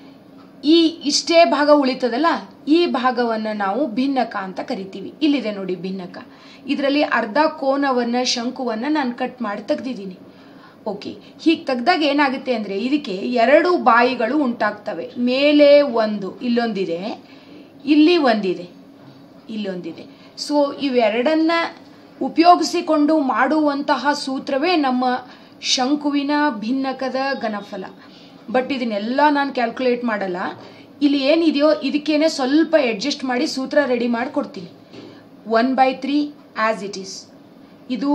ಈ ಇಷ್ಟೇ ಭಾಗ ಉಳಿತದಲ್ಲ ಈ ಭಾಗವನ್ನು ನಾವು ಭಿನ್ನಕ ಅಂತ ಕರಿತೀವಿ ಇಲ್ಲಿದೆ ನೋಡಿ ಭಿನ್ನಕ ಇದರಲ್ಲಿ ಅರ್ಧ ಕೋನವನ್ನು ಶಂಕುವನ್ನು ನಾನು ಕಟ್ ಮಾಡಿ ತೆಗ್ದಿದ್ದೀನಿ ಓಕೆ ಹೀಗೆ ತೆಗ್ದಾಗ ಏನಾಗುತ್ತೆ ಅಂದರೆ ಇದಕ್ಕೆ ಎರಡು ಬಾಯಿಗಳು ಉಂಟಾಗ್ತವೆ ಮೇಲೆ ಒಂದು ಇಲ್ಲೊಂದಿದೆ ಇಲ್ಲಿ ಒಂದಿದೆ ಇಲ್ಲೊಂದಿದೆ ಸೊ ಇವೆರಡನ್ನ ಉಪಯೋಗಿಸಿಕೊಂಡು ಮಾಡುವಂತಹ ಸೂತ್ರವೇ ನಮ್ಮ ಶಂಕುವಿನ ಭಿನ್ನಕದ ಘನಫಲ ಬಟ್ ಇದನ್ನೆಲ್ಲ ನಾನು ಕ್ಯಾಲ್ಕುಲೇಟ್ ಮಾಡಲ್ಲ ಇಲ್ಲಿ ಏನಿದೆಯೋ ಇದಕ್ಕೇನೆ ಸ್ವಲ್ಪ ಅಡ್ಜಸ್ಟ್ ಮಾಡಿ ಸೂತ್ರ ರೆಡಿ ಮಾಡಿ ಕೊಡ್ತೀನಿ one by three as it is ಇದು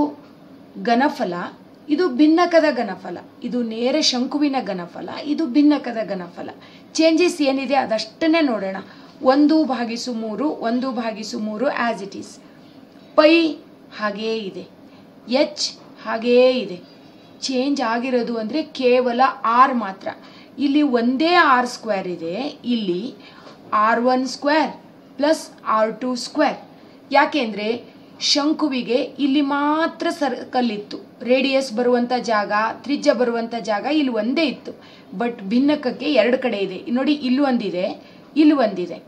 ಘನಫಲ ಇದು ಭಿನ್ನಕದ ಘನಫಲ ಇದು ನೇರ ಶಂಕುವಿನ ಘನಫಲ ಇದು ಭಿನ್ನಕದ ಘನಫಲ ಚೇಂಜಸ್ ಏನಿದೆ ಅದಷ್ಟನ್ನೇ ನೋಡೋಣ ಒಂದು ಭಾಗಿಸು ಮೂರು ಒಂದು ಭಾಗಿಸು ಮೂರು ಆ್ಯಸ್ ಇಟ್ ಈಸ್ ಪೈ ಹಾಗೇ ಇದೆ ಎಚ್ ಹಾಗೇ ಇದೆ ಚೇಂಜ್ ಆಗಿರೋದು ಅಂದರೆ ಕೇವಲ ಆರ್ ಮಾತ್ರ ಇಲ್ಲಿ ಒಂದೇ ಆರ್ ಸ್ಕ್ವೇರ್ ಇದೆ ಇಲ್ಲಿ R one square plus R two square ಯಾಕೆಂದರೆ ಶಂಕುವಿಗೆ ಇಲ್ಲಿ ಮಾತ್ರ ಸರ್ಕಲ್ ಇತ್ತು ರೇಡಿಯಸ್ ಬರುವಂಥ ಜಾಗ ತ್ರಿಜ್ಯ ಬರುವಂಥ ಜಾಗ ಇಲ್ಲಿ ಒಂದೇ ಇತ್ತು ಬಟ್ ಭಿನ್ನಕಕ್ಕೆ ಎರಡು ಕಡೆ ಇದೆ ನೋಡಿ ಇಲ್ಲಿ ಒಂದಿದೆ ಇಲ್ಲಿ ಒಂದಿದೆ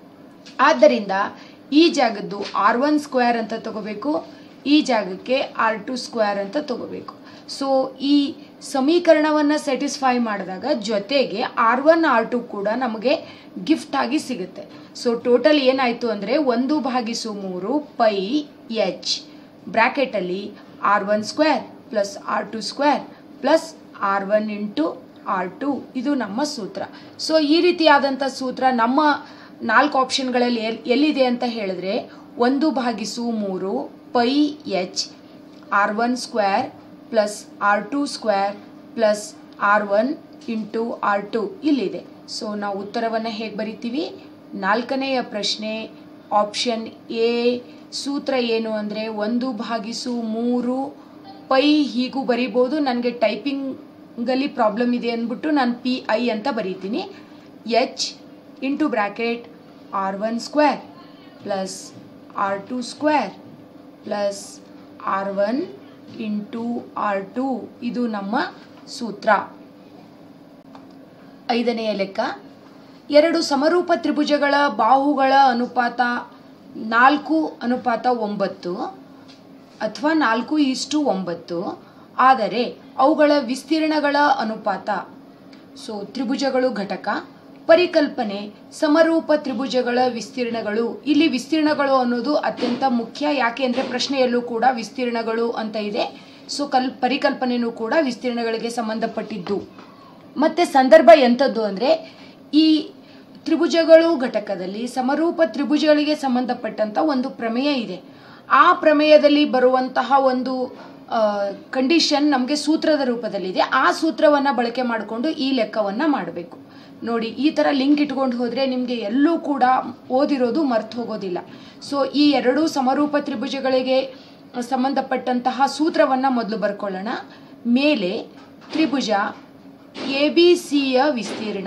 ಆದ್ದರಿಂದ ಈ ಜಾಗದ್ದು ಆರ್ ಒನ್ ಸ್ಕ್ವೇರ್ ಅಂತ ತಗೋಬೇಕು ಈ ಜಾಗಕ್ಕೆ ಆರ್ ಟು ಸ್ಕ್ವೇರ್ ಅಂತ ತಗೋಬೇಕು ಸೊ ಈ ಸಮೀಕರಣವನ್ನು ಸ್ಯಾಟಿಸ್ಫೈ ಮಾಡಿದಾಗ ಜೊತೆಗೆ ಆರ್ ಒನ್ ಆರ್ ಟು ಕೂಡ ನಮಗೆ ಗಿಫ್ಟ್ ಆಗಿ ಸಿಗುತ್ತೆ ಸೊ ಟೋಟಲ್ ಏನಾಯಿತು ಅಂದರೆ ಒಂದು ಭಾಗಿಸು ಮೂರು ಪೈ ಎಚ್ ಬ್ರ್ಯಾಕೆಟಲ್ಲಿ R one square plus R two square plus R one into R two ಇದು ನಮ್ಮ ಸೂತ್ರ ಸೊ ಈ ರೀತಿಯಾದಂಥ ಸೂತ್ರ ನಮ್ಮ ನಾಲ್ಕು ಆಪ್ಷನ್ಗಳಲ್ಲಿ ಎಲ್ ಎಲ್ಲಿದೆ ಅಂತ ಹೇಳಿದ್ರೆ ಒಂದು ಭಾಗಿಸು ಮೂರು pi H R one square plus R two square plus R one into R two ಇಲ್ಲಿದೆ ಸೊ ನಾವು ಉತ್ತರವನ್ನು ಹೇಗೆ ಬರಿತೀವಿ ನಾಲ್ಕನೆಯ ಪ್ರಶ್ನೆ ಆಪ್ಷನ್ ಎ ಸೂತ್ರ ಏನು ಅಂದರೆ ಒಂದು ಭಾಗಿಸು ಮೂರು ಪೈ ಹೀಗೂ ಬರಿಬೋದು ನನಗೆ ಟೈಪಿಂಗಲ್ಲಿ ಪ್ರಾಬ್ಲಮ್ ಇದೆ ಅಂದ್ಬಿಟ್ಟು ನಾನು ಪಿ ಐ ಅಂತ ಬರೀತೀನಿ H into bracket R one square plus R two square plus R one into R two ಇದು ನಮ್ಮ ಸೂತ್ರ ಐದನೆಯ ಲೆಕ್ಕ ಎರಡು ಸಮರೂಪ ತ್ರಿಭುಜಗಳ ಬಾಹುಗಳ ಅನುಪಾತ ನಾಲ್ಕು ಅನುಪಾತ ಒಂಬತ್ತು ಅಥವಾ ನಾಲ್ಕು ಇಷ್ಟು ಒಂಬತ್ತು ಆದರೆ ಅವುಗಳ ವಿಸ್ತೀರ್ಣಗಳ ಅನುಪಾತ ಸೊ ತ್ರಿಭುಜಗಳು ಘಟಕ ಪರಿಕಲ್ಪನೆ ಸಮರೂಪ ತ್ರಿಭುಜಗಳ ವಿಸ್ತೀರ್ಣಗಳು ಇಲ್ಲಿ ವಿಸ್ತೀರ್ಣಗಳು ಅನ್ನೋದು ಅತ್ಯಂತ ಮುಖ್ಯ ಯಾಕೆ ಅಂದರೆ ಪ್ರಶ್ನೆಯಲ್ಲೂ ಕೂಡ ವಿಸ್ತೀರ್ಣಗಳು ಅಂತ ಇದೆ ಸೊ ಕಲ್ ಪರಿಕಲ್ಪನೆಯೂ ಕೂಡ ವಿಸ್ತೀರ್ಣಗಳಿಗೆ ಸಂಬಂಧಪಟ್ಟಿದ್ದು ಮತ್ತು ಸಂದರ್ಭ ಎಂಥದ್ದು ಅಂದರೆ ಈ ತ್ರಿಭುಜಗಳು ಘಟಕದಲ್ಲಿ ಸಮರೂಪ ತ್ರಿಭುಜಗಳಿಗೆ ಸಂಬಂಧಪಟ್ಟಂಥ ಒಂದು ಪ್ರಮೇಯ ಇದೆ ಆ ಪ್ರಮೇಯದಲ್ಲಿ ಬರುವಂತಹ ಒಂದು ಕಂಡೀಷನ್ ನಮಗೆ ಸೂತ್ರದ ರೂಪದಲ್ಲಿದೆ ಆ ಸೂತ್ರವನ್ನು ಬಳಕೆ ಮಾಡಿಕೊಂಡು ಈ ಲೆಕ್ಕವನ್ನು ಮಾಡಬೇಕು ನೋಡಿ ಈ ಥರ ಲಿಂಕ್ ಇಟ್ಕೊಂಡು ಹೋದರೆ ನಿಮಗೆ ಎಲ್ಲೂ ಕೂಡ ಓದಿರೋದು ಮರ್ತು ಹೋಗೋದಿಲ್ಲ ಸೊ ಈ ಎರಡೂ ಸಮರೂಪ ತ್ರಿಭುಜಗಳಿಗೆ ಸಂಬಂಧಪಟ್ಟಂತಹ ಸೂತ್ರವನ್ನು ಮೊದಲು ಬರ್ಕೊಳ್ಳೋಣ ಮೇಲೆ ತ್ರಿಭುಜ ಎ ಬಿ ಸಿಯ ವಿಸ್ತೀರ್ಣ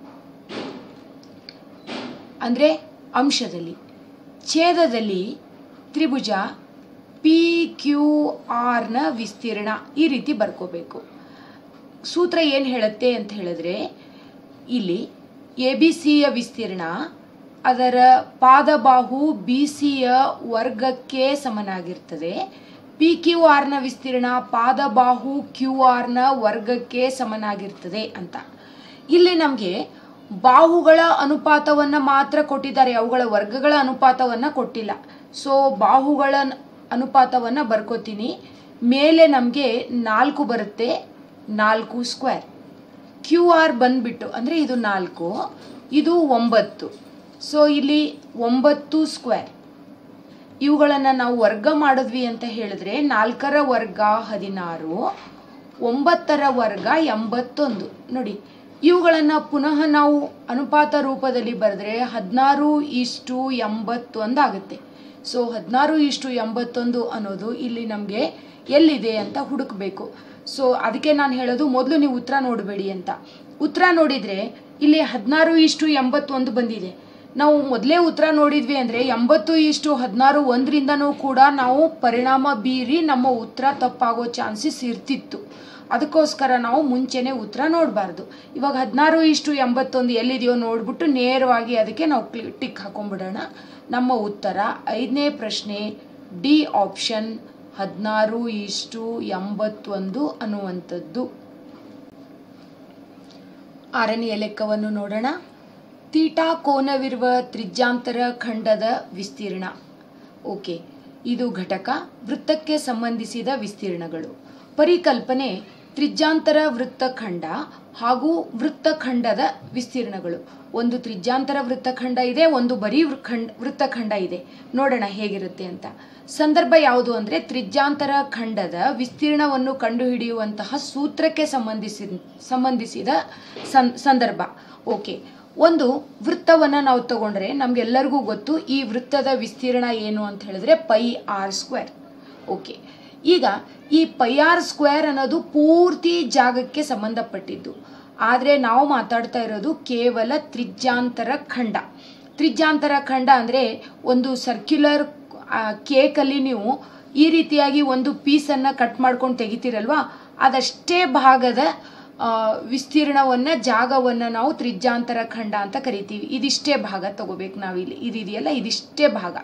ಅಂದರೆ ಅಂಶದಲ್ಲಿ ಛೇದದಲ್ಲಿ ತ್ರಿಭುಜ ಪಿ ಕ್ಯೂ ಆರ್ನ ವಿಸ್ತೀರ್ಣ ಈ ರೀತಿ ಬರ್ಕೋಬೇಕು ಸೂತ್ರ ಏನು ಹೇಳುತ್ತೆ ಅಂತ ಹೇಳಿದ್ರೆ ಇಲ್ಲಿ ಎ ಬಿ ಸಿಯ ವಿಸ್ತೀರ್ಣ ಅದರ ಪಾದಬಾಹು ಬಿ ಸಿಯ ವರ್ಗಕ್ಕೆ ಸಮನಾಗಿರ್ತದೆ ಪಿ ಕ್ಯೂ ಆರ್ನ ವಿಸ್ತೀರ್ಣ ಪಾದಬಾಹು ಕ್ಯೂ ಆರ್ನ ವರ್ಗಕ್ಕೆ ಸಮನಾಗಿರ್ತದೆ ಅಂತ ಇಲ್ಲಿ ನಮಗೆ ಬಾಹುಗಳ ಅನುಪಾತವನ್ನು ಮಾತ್ರ ಕೊಟ್ಟಿದ್ದಾರೆ ಅವುಗಳ ವರ್ಗಗಳ ಅನುಪಾತವನ್ನು ಕೊಟ್ಟಿಲ್ಲ ಸೊ ಬಾಹುಗಳ ಅನುಪಾತವನ್ನು ಬರ್ಕೋತೀನಿ ಮೇಲೆ ನಮಗೆ ನಾಲ್ಕು ಬರುತ್ತೆ ನಾಲ್ಕು ಸ್ಕ್ವೇರ್ ಕ್ಯೂ ಆರ್ ಬಂದ್ಬಿಟ್ಟು ಅಂದರೆ ಇದು ನಾಲ್ಕು ಇದು ಒಂಬತ್ತು ಸೊ ಇಲ್ಲಿ ಒಂಬತ್ತು ಸ್ಕ್ವೇರ್ ಇವುಗಳನ್ನು ನಾವು ವರ್ಗ ಮಾಡಿದ್ವಿ ಅಂತ ಹೇಳಿದ್ರೆ ನಾಲ್ಕರ ವರ್ಗ ಹದಿನಾರು ಒಂಬತ್ತರ ವರ್ಗ ಎಂಬತ್ತೊಂದು ನೋಡಿ ಇವುಗಳನ್ನು ಪುನಃ ನಾವು ಅನುಪಾತ ರೂಪದಲ್ಲಿ ಬರೆದ್ರೆ ಹದಿನಾರು ಇಷ್ಟು ಎಂಬತ್ತೊಂದು ಆಗುತ್ತೆ ಸೊ ಹದಿನಾರು ಇಷ್ಟು ಎಂಬತ್ತೊಂದು ಅನ್ನೋದು ಇಲ್ಲಿ ನಮಗೆ ಎಲ್ಲಿದೆ ಅಂತ ಹುಡುಕಬೇಕು ಸೊ ಅದಕ್ಕೆ ನಾನು ಹೇಳೋದು ಮೊದಲು ನೀವು ಉತ್ತರ ನೋಡಬೇಡಿ ಅಂತ ಉತ್ತರ ನೋಡಿದರೆ ಇಲ್ಲಿ ಹದಿನಾರು ಇಷ್ಟು ಎಂಬತ್ತೊಂದು ಬಂದಿದೆ ನಾವು ಮೊದಲೇ ಉತ್ತರ ನೋಡಿದ್ವಿ ಅಂದರೆ ಎಂಬತ್ತು ಇಷ್ಟು ಹದಿನಾರು ಒಂದರಿಂದನೂ ಕೂಡ ನಾವು ಪರಿಣಾಮ ಬೀರಿ ನಮ್ಮ ಉತ್ತರ ತಪ್ಪಾಗೋ ಚಾನ್ಸಸ್ ಇರ್ತಿತ್ತು ಅದಕ್ಕೋಸ್ಕರ ನಾವು ಮುಂಚೆನೇ ಉತ್ತರ ನೋಡಬಾರ್ದು ಇವಾಗ ಹದಿನಾರು ಇಷ್ಟು ಎಂಬತ್ತೊಂದು ಎಲ್ಲಿದೆಯೋ ನೋಡ್ಬಿಟ್ಟು ನೇರವಾಗಿ ಅದಕ್ಕೆ ನಾವು ಕ್ಲಿ ಟಿಕ್ ಹಾಕೊಂಡ್ಬಿಡೋಣ ನಮ್ಮ ಉತ್ತರ ಐದನೇ ಪ್ರಶ್ನೆ ಡಿ ಆಪ್ಷನ್ ಹದಿನಾರು ಇಷ್ಟು ಎಂಬತ್ತೊಂದು ಅನ್ನುವಂಥದ್ದು ಆರನೆಯ ಲೆಕ್ಕವನ್ನು ನೋಡೋಣ ತೀಟಾ ಕೋನವಿರುವ ತ್ರಿಜ್ಯಾಂತರ ಖಂಡದ ವಿಸ್ತೀರ್ಣ ಓಕೆ ಇದು ಘಟಕ ವೃತ್ತಕ್ಕೆ ಸಂಬಂಧಿಸಿದ ವಿಸ್ತೀರ್ಣಗಳು ಪರಿಕಲ್ಪನೆ ತ್ರಿಜ್ಯಾಂತರ ವೃತ್ತಖಂಡ ಹಾಗೂ ವೃತ್ತಖಂಡದ ವಿಸ್ತೀರ್ಣಗಳು ಒಂದು ತ್ರಿಜ್ಯಾಂತರ ವೃತ್ತಖಂಡ ಇದೆ ಒಂದು ಬರೀ ಖಂಡ ವೃತ್ತಖಂಡ ಇದೆ ನೋಡೋಣ ಹೇಗಿರುತ್ತೆ ಅಂತ ಸಂದರ್ಭ ಯಾವುದು ಅಂದರೆ ತ್ರಿಜ್ಯಾಂತರ ಖಂಡದ ವಿಸ್ತೀರ್ಣವನ್ನು ಕಂಡುಹಿಡಿಯುವಂತಹ ಸೂತ್ರಕ್ಕೆ ಸಂಬಂಧಿಸಿ ಸಂಬಂಧಿಸಿದ ಸಂ ಸಂದರ್ಭ ಓಕೆ ಒಂದು ವೃತ್ತವನ್ನು ನಾವು ತಗೊಂಡ್ರೆ ನಮಗೆಲ್ಲರಿಗೂ ಗೊತ್ತು ಈ ವೃತ್ತದ ವಿಸ್ತೀರ್ಣ ಏನು ಅಂತ ಹೇಳಿದ್ರೆ ಪೈ ಆರ್ ಸ್ಕ್ವೇರ್ ಓಕೆ ಈಗ ಈ ಪೈ ಆರ್ ಸ್ಕ್ವೇರ್ ಅನ್ನೋದು ಪೂರ್ತಿ ಜಾಗಕ್ಕೆ ಸಂಬಂಧಪಟ್ಟಿದ್ದು ಆದರೆ ನಾವು ಮಾತಾಡ್ತಾ ಇರೋದು ಕೇವಲ ತ್ರಿಜ್ಯಾಂತರ ಖಂಡ ತ್ರಿಜ್ಯಾಂತರ ಖಂಡ ಅಂದರೆ ಒಂದು ಸರ್ಕ್ಯುಲರ್ ಕೇಕಲ್ಲಿ ನೀವು ಈ ರೀತಿಯಾಗಿ ಒಂದು ಪೀಸನ್ನು ಕಟ್ ಮಾಡ್ಕೊಂಡು ತೆಗಿತೀರಲ್ವಾ ಅದಷ್ಟೇ ಭಾಗದ ವಿಸ್ತೀರ್ಣವನ್ನು ಜಾಗವನ್ನು ನಾವು ತ್ರಿಜ್ಯಾಂತರ ಖಂಡ ಅಂತ ಕರಿತೀವಿ ಇದಿಷ್ಟೇ ಭಾಗ ತಗೋಬೇಕು ನಾವಿಲ್ಲಿ ಇದಿದೆಯಲ್ಲ ಇದಿಷ್ಟೇ ಭಾಗ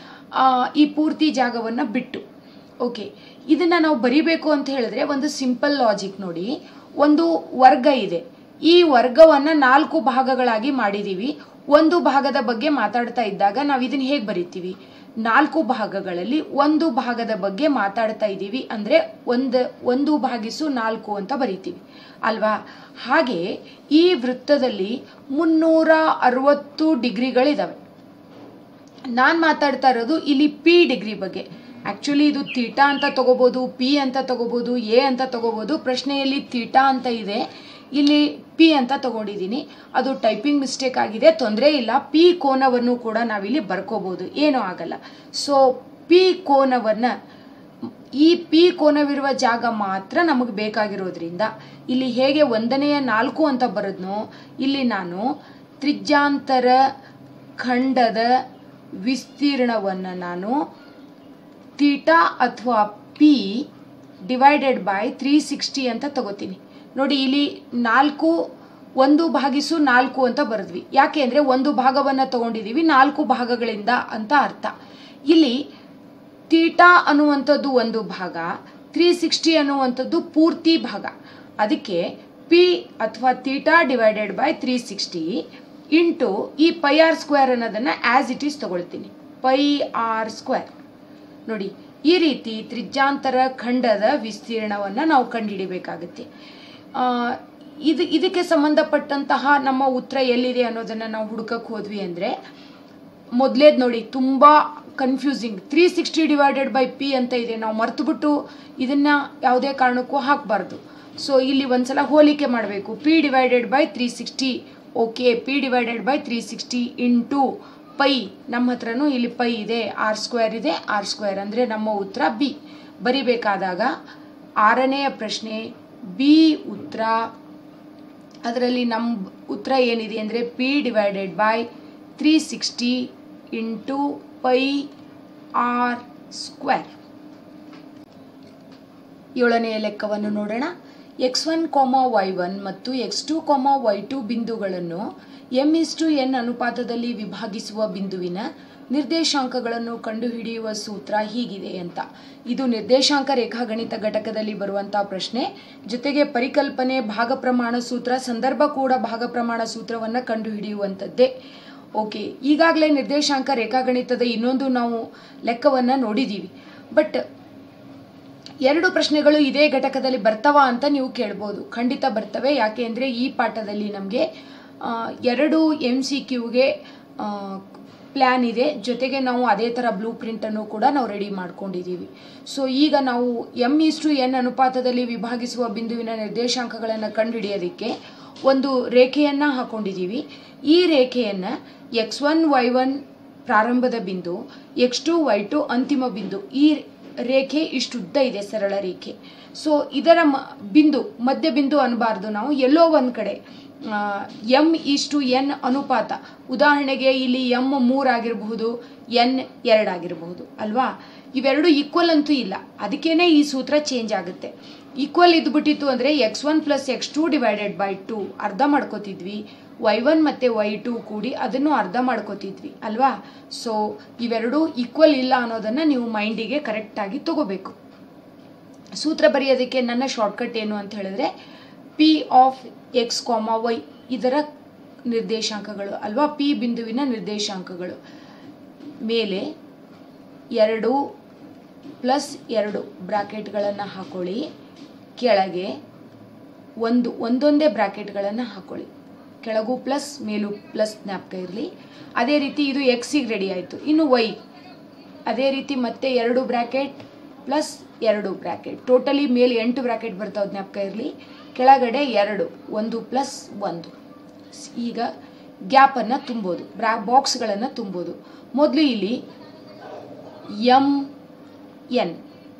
ಈ ಪೂರ್ತಿ ಜಾಗವನ್ನು ಬಿಟ್ಟು ಓಕೆ ಇದನ್ನು ನಾವು ಬರಿಬೇಕು ಅಂತ ಹೇಳಿದ್ರೆ ಒಂದು ಸಿಂಪಲ್ ಲಾಜಿಕ್ ನೋಡಿ ಒಂದು ವರ್ಗ ಇದೆ ಈ ವರ್ಗವನ್ನು ನಾಲ್ಕು ಭಾಗಗಳಾಗಿ ಮಾಡಿದ್ದೀವಿ ಒಂದು ಭಾಗದ ಬಗ್ಗೆ ಮಾತಾಡ್ತಾ ಇದ್ದಾಗ ನಾವು ಇದನ್ನು ಹೇಗೆ ಬರಿತೀವಿ ನಾಲ್ಕು ಭಾಗಗಳಲ್ಲಿ ಒಂದು ಭಾಗದ ಬಗ್ಗೆ ಮಾತಾಡ್ತಾ ಇದ್ದೀವಿ ಅಂದರೆ ಒಂದು ಒಂದು ಭಾಗಿಸು ನಾಲ್ಕು ಅಂತ ಬರಿತೀವಿ ಅಲ್ವಾ ಹಾಗೆ ಈ ವೃತ್ತದಲ್ಲಿ ಮುನ್ನೂರ ಅರವತ್ತು ಡಿಗ್ರಿಗಳಿದ್ದಾವೆ ನಾನು ಮಾತಾಡ್ತಾ ಇರೋದು ಇಲ್ಲಿ ಪಿ ಡಿಗ್ರಿ ಬಗ್ಗೆ ಆ್ಯಕ್ಚುಲಿ ಇದು ತೀಟಾ ಅಂತ ತಗೋಬೋದು ಪಿ ಅಂತ ತಗೋಬೋದು ಎ ಅಂತ ತಗೋಬೋದು ಪ್ರಶ್ನೆಯಲ್ಲಿ ತೀಟಾ ಅಂತ ಇದೆ ಇಲ್ಲಿ ಪಿ ಅಂತ ತಗೊಂಡಿದ್ದೀನಿ ಅದು ಟೈಪಿಂಗ್ ಮಿಸ್ಟೇಕ್ ಆಗಿದೆ ತೊಂದರೆ ಇಲ್ಲ ಪಿ ಕೋನವನ್ನು ಕೂಡ ನಾವಿಲ್ಲಿ ಬರ್ಕೋಬೋದು ಏನೂ ಆಗಲ್ಲ ಸೊ ಪಿ ಕೋನವನ್ನು ಈ ಪಿ ಕೋನವಿರುವ ಜಾಗ ಮಾತ್ರ ನಮಗೆ ಬೇಕಾಗಿರೋದ್ರಿಂದ ಇಲ್ಲಿ ಹೇಗೆ ಒಂದನೆಯ ನಾಲ್ಕು ಅಂತ ಬರೋದ್ನೋ ಇಲ್ಲಿ ನಾನು ತ್ರಿಜ್ಯಾಂತರ ಖಂಡದ ವಿಸ್ತೀರ್ಣವನ್ನು ನಾನು ತೀಟಾ ಅಥವಾ P divided by three sixty ಅಂತ ತಗೋತೀನಿ ನೋಡಿ ಇಲ್ಲಿ ನಾಲ್ಕು ಒಂದು ಭಾಗಿಸು ನಾಲ್ಕು ಅಂತ ಬರೆದ್ವಿ ಯಾಕೆ ಅಂದರೆ ಒಂದು ಭಾಗವನ್ನು ತಗೊಂಡಿದ್ದೀವಿ ನಾಲ್ಕು ಭಾಗಗಳಿಂದ ಅಂತ ಅರ್ಥ ಇಲ್ಲಿ ತೀಟಾ ಅನ್ನುವಂಥದ್ದು ಒಂದು ಭಾಗ ತ್ರೀ ಸಿಕ್ಸ್ಟಿ ಅನ್ನುವಂಥದ್ದು ಪೂರ್ತಿ ಭಾಗ ಅದಕ್ಕೆ ಪಿ ಅಥವಾ theta divided by three sixty into ಈ ಪೈ ಆರ್ ಸ್ಕ್ವೇರ್ ಅನ್ನೋದನ್ನು ಆ್ಯಸ್ ಇಟ್ ಈಸ್ ತಗೊಳ್ತೀನಿ ಪೈ ಆರ್ ಸ್ಕ್ವೇರ್ ನೋಡಿ ಈ ರೀತಿ ತ್ರಿಜ್ಯಾಂತರ ಖಂಡದ ವಿಸ್ತೀರ್ಣವನ್ನು ನಾವು ಕಂಡುಹಿಡಿಬೇಕಾಗುತ್ತೆ ಇದು ಇದಕ್ಕೆ ಸಂಬಂಧಪಟ್ಟಂತಹ ನಮ್ಮ ಉತ್ತರ ಎಲ್ಲಿದೆ ಅನ್ನೋದನ್ನು ನಾವು ಹುಡುಕಕ್ಕೆ ಹೋದ್ವಿ ಅಂದರೆ ಮೊದಲೇದು ನೋಡಿ ತುಂಬ confusing three sixty divided by P ಅಂತ ಇದೆ ನಾವು ಮರ್ತುಬಿಟ್ಟು ಇದನ್ನು ಯಾವುದೇ ಕಾರಣಕ್ಕೂ ಹಾಕಬಾರ್ದು ಸೊ ಇಲ್ಲಿ ಒಂದ್ಸಲ ಹೋಲಿಕೆ ಮಾಡಬೇಕು P divided by three sixty okay P divided by three sixty into pi ನಮ್ಮ ಹತ್ರನೂ ಇಲ್ಲಿ ಪೈ ಇದೆ ಆರ್ ಸ್ಕ್ವೇರ್ ಇದೆ ಆರ್ ಸ್ಕ್ವೇರ್ ಅಂದರೆ ನಮ್ಮ ಉತ್ತರ ಬಿ ಬರಿಬೇಕಾದಾಗ ಆರನೆಯ ಪ್ರಶ್ನೆ ಬಿ ಉತ್ತರ ಅದರಲ್ಲಿ ನಮ್ಮ ಉತ್ತರ ಏನಿದೆ ಅಂದರೆ P divided by three sixty into pi R square ಏಳನೆಯ ಲೆಕ್ಕವನ್ನು ನೋಡೋಣ X one comma Y one ಮತ್ತು X two comma Y two ಬಿಂದುಗಳನ್ನು ಎಮ್ ಇಸ್ ಟು ಎನ್ ಅನುಪಾತದಲ್ಲಿ ವಿಭಾಗಿಸುವ ಬಿಂದುವಿನ ನಿರ್ದೇಶಾಂಕಗಳನ್ನು ಕಂಡುಹಿಡಿಯುವ ಸೂತ್ರ ಹೀಗಿದೆ ಅಂತ ಇದು ನಿರ್ದೇಶಾಂಕ ರೇಖಾಗಣಿತ ಘಟಕದಲ್ಲಿ ಬರುವಂಥ ಪ್ರಶ್ನೆ ಜೊತೆಗೆ ಪರಿಕಲ್ಪನೆ ಭಾಗ ಪ್ರಮಾಣ ಸೂತ್ರ ಸಂದರ್ಭ ಕೂಡ ಭಾಗ ಪ್ರಮಾಣ ಸೂತ್ರವನ್ನು ಕಂಡುಹಿಡಿಯುವಂಥದ್ದೇ ಓಕೆ ಈಗಾಗಲೇ ನಿರ್ದೇಶಾಂಕ ರೇಖಾಗಣಿತದ ಇನ್ನೊಂದು ನಾವು ಲೆಕ್ಕವನ್ನು ನೋಡಿದ್ದೀವಿ ಬಟ್ ಎರಡು ಪ್ರಶ್ನೆಗಳು ಇದೇ ಘಟಕದಲ್ಲಿ ಬರ್ತಾವ ಅಂತ ನೀವು ಕೇಳ್ಬೋದು ಖಂಡಿತ ಬರ್ತವೆ ಯಾಕೆ ಅಂದರೆ ಈ ಪಾಠದಲ್ಲಿ ನಮಗೆ ಎರಡು ಎಮ್ ಸಿ ಕ್ಯೂಗೆ ಪ್ಲ್ಯಾನ್ ಇದೆ ಜೊತೆಗೆ ನಾವು ಅದೇ ಥರ ಬ್ಲೂ ಪ್ರಿಂಟನ್ನು ಕೂಡ ನಾವು ರೆಡಿ ಮಾಡ್ಕೊಂಡಿದ್ದೀವಿ ಸೊ ಈಗ ನಾವು ಎಮ್ ಇಸ್ಟು ಎನ್ ಅನುಪಾತದಲ್ಲಿ ವಿಭಾಗಿಸುವ ಬಿಂದುವಿನ ನಿರ್ದೇಶಾಂಕಗಳನ್ನು ಕಂಡುಹಿಡಿಯೋದಕ್ಕೆ ಒಂದು ರೇಖೆಯನ್ನು ಹಾಕೊಂಡಿದ್ದೀವಿ ಈ ರೇಖೆಯನ್ನು ಎಕ್ಸ್ ಒನ್ ವೈ ಒನ್ ಪ್ರಾರಂಭದ ಬಿಂದು ಎಕ್ಸ್ ಟು ವೈ ಟು ಅಂತಿಮ ಬಿಂದು ಈ ರೇಖೆ ಇಷ್ಟುದ್ದ ಇದೆ ಸರಳ ರೇಖೆ ಸೊ ಇದರ ಮ ಬಿಂದು ಮಧ್ಯ ಬಿಂದು ಅನ್ನಬಾರ್ದು ನಾವು ಎಲ್ಲೋ ಒಂದು ಕಡೆ ಎಮ್ ಇಷ್ಟು ಎನ್ ಅನುಪಾತ ಉದಾಹರಣೆಗೆ ಇಲ್ಲಿ ಎಮ್ ಮೂರಾಗಿರಬಹುದು ಎನ್ ಎರಡಾಗಿರಬಹುದು ಅಲ್ವಾ ಇವೆರಡು ಈಕ್ವಲ್ ಅಂತೂ ಇಲ್ಲ ಅದಕ್ಕೇನೆ ಈ ಸೂತ್ರ ಚೇಂಜ್ ಆಗುತ್ತೆ ಈಕ್ವಲ್ ಇದ್ಬಿಟ್ಟಿತ್ತು ಅಂದರೆ X one plus X two divided by two ಅರ್ಧ ಮಾಡ್ಕೋತಿದ್ವಿ ವೈ ಒನ್ ಮತ್ತು ವೈ ಟು ಕೂಡಿ ಅದನ್ನು ಅರ್ಧ ಮಾಡ್ಕೋತಿದ್ವಿ ಅಲ್ವಾ ಸೊ ಇವೆರಡೂ ಈಕ್ವಲ್ ಇಲ್ಲ ಅನ್ನೋದನ್ನು ನೀವು ಮೈಂಡಿಗೆ ಕರೆಕ್ಟಾಗಿ ತಗೋಬೇಕು ಸೂತ್ರ ಬರೆಯೋದಕ್ಕೆ ನನ್ನ ಶಾರ್ಟ್ಕಟ್ ಏನು ಅಂತ ಹೇಳಿದ್ರೆ P of X comma Y ಇದರ ನಿರ್ದೇಶಾಂಕಗಳು ಅಲ್ವಾ ಪಿ ಬಿಂದುವಿನ ನಿರ್ದೇಶಾಂಕಗಳು ಮೇಲೆ ಎರಡು ಪ್ಲಸ್ ಎರಡು ಬ್ರಾಕೆಟ್ಗಳನ್ನು ಹಾಕೊಳ್ಳಿ ಕೆಳಗೆ ಒಂದು ಒಂದೊಂದೇ ಬ್ರಾಕೆಟ್ಗಳನ್ನು ಹಾಕೊಳ್ಳಿ ಕೆಳಗೂ ಪ್ಲಸ್ ಮೇಲೂ ಪ್ಲಸ್ ಜ್ಞಾಪಕ ಇರಲಿ ಅದೇ ರೀತಿ ಇದು ಎಕ್ಸಿಗೆ ರೆಡಿ ಆಯಿತು ಇನ್ನು ವೈ ಅದೇ ರೀತಿ ಮತ್ತೆ ಎರಡು ಬ್ರ್ಯಾಕೆಟ್ ಪ್ಲಸ್ ಎರಡು ಬ್ರ್ಯಾಕೆಟ್ ಟೋಟಲಿ ಮೇಲೆ ಎಂಟು ಬ್ರ್ಯಾಕೆಟ್ ಬರ್ತಾವೆ ಜ್ಞಾಪಕ ಇರಲಿ ಕೆಳಗಡೆ ಎರಡು ಒಂದು ಪ್ಲಸ್ ಒಂದು ಈಗ ಗ್ಯಾಪನ್ನು ತುಂಬೋದು ಬ್ರಾ ಬಾಕ್ಸ್ಗಳನ್ನು ತುಂಬೋದು ಮೊದಲು ಇಲ್ಲಿ ಎಮ್ ಎನ್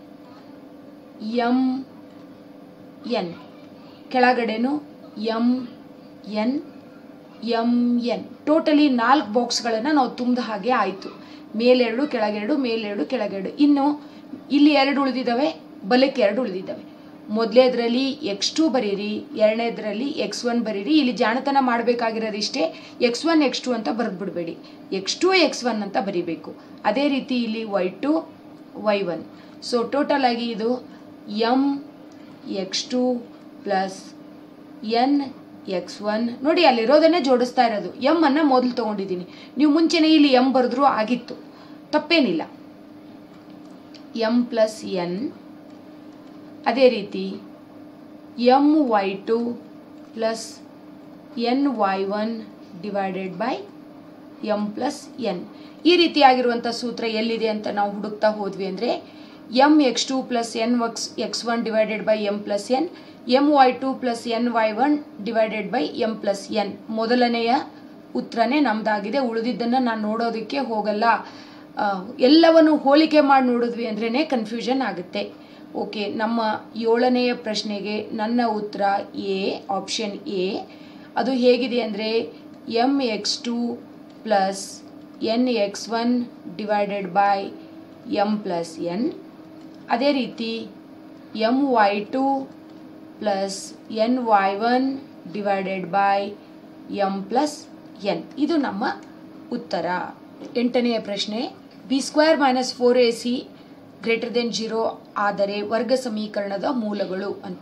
ಎಮ್ ಎನ್ ಕೆಳಗಡೆನು M N M N totally ನಾಲ್ಕು ಬಾಕ್ಸ್ಗಳನ್ನು ನಾವು ತುಂಬಿದ ಹಾಗೆ ಆಯಿತು ಮೇಲೆರಡು ಕೆಳಗೆರಡು ಮೇಲೆರಡು ಕೆಳಗೆರಡು ಇನ್ನು ಇಲ್ಲಿ ಎರಡು ಉಳಿದಿದ್ದಾವೆ ಬಲಕ್ಕೆ ಎರಡು ಉಳಿದಿದ್ದಾವೆ ಮೊದಲೇದ್ರಲ್ಲಿ ಎಕ್ಸ್ ಟು ಬರೀರಿ ಎರಡನೇದ್ರಲ್ಲಿ ಎಕ್ಸ್ ಒನ್ ಬರೀರಿ ಇಲ್ಲಿ ಜಾಣತನ ಮಾಡಬೇಕಾಗಿರೋದಿಷ್ಟೇ ಎಕ್ಸ್ ಒನ್ ಎಕ್ಸ್ ಟು ಅಂತ ಬರೆದ್ಬಿಡ್ಬೇಡಿ ಎಕ್ಸ್ ಟು ಎಕ್ಸ್ ಒನ್ ಅಂತ ಬರೀಬೇಕು ಅದೇ ರೀತಿ ಇಲ್ಲಿ Y two Y one so total ಆಗಿ ಇದು M X two plus N X one ನೋಡಿ ಅಲ್ಲಿರೋದನ್ನೇ ಜೋಡಿಸ್ತಾ ಇರೋದು ಎಮ್ ಅನ್ನು ಮೊದಲು ತೊಗೊಂಡಿದ್ದೀನಿ ನೀವು ಮುಂಚೆನೇ ಇಲ್ಲಿ ಎಮ್ ಬರೆದ್ರೂ ಆಗಿತ್ತು ತಪ್ಪೇನಿಲ್ಲ ಎಮ್ ಪ್ಲಸ್ ಎನ್ ಅದೇ ರೀತಿ M Y two plus N Y one divided by M plus N ಈ ರೀತಿಯಾಗಿರುವಂಥ ಸೂತ್ರ ಎಲ್ಲಿದೆ ಅಂತ ನಾವು ಹುಡುಕ್ತಾ ಹೋದ್ವಿ ಅಂದರೆ M X two plus N ವಕ್ಸ್ X one divided by M plus N M Y two plus N Y one divided by M plus N ಮೊದಲನೆಯ ಉತ್ತರನೇ ನಮ್ಮದಾಗಿದೆ ಉಳಿದಿದ್ದನ್ನು ನಾನು ನೋಡೋದಕ್ಕೆ ಹೋಗಲ್ಲ ಎಲ್ಲವನ್ನು ಹೋಲಿಕೆ ಮಾಡಿ ನೋಡಿದ್ವಿ ಅಂದ್ರೇ ಕನ್ಫ್ಯೂಷನ್ ಆಗುತ್ತೆ ಓಕೆ ನಮ್ಮ ಏಳನೆಯ ಪ್ರಶ್ನೆಗೆ ನನ್ನ ಉತ್ತರ ಎ ಆಪ್ಷನ್ ಎ ಅದು ಹೇಗಿದೆ ಅಂದರೆ M X two plus N X one divided by M plus N ಅದೇ ರೀತಿ M Y two plus N Y one divided by M plus N ಇದು ನಮ್ಮ ಉತ್ತರ ಎಂಟನೆಯ ಪ್ರಶ್ನೆ B square minus four A C greater than zero ಆದರೆ ವರ್ಗ ಸಮೀಕರಣದ ಮೂಲಗಳು ಅಂತ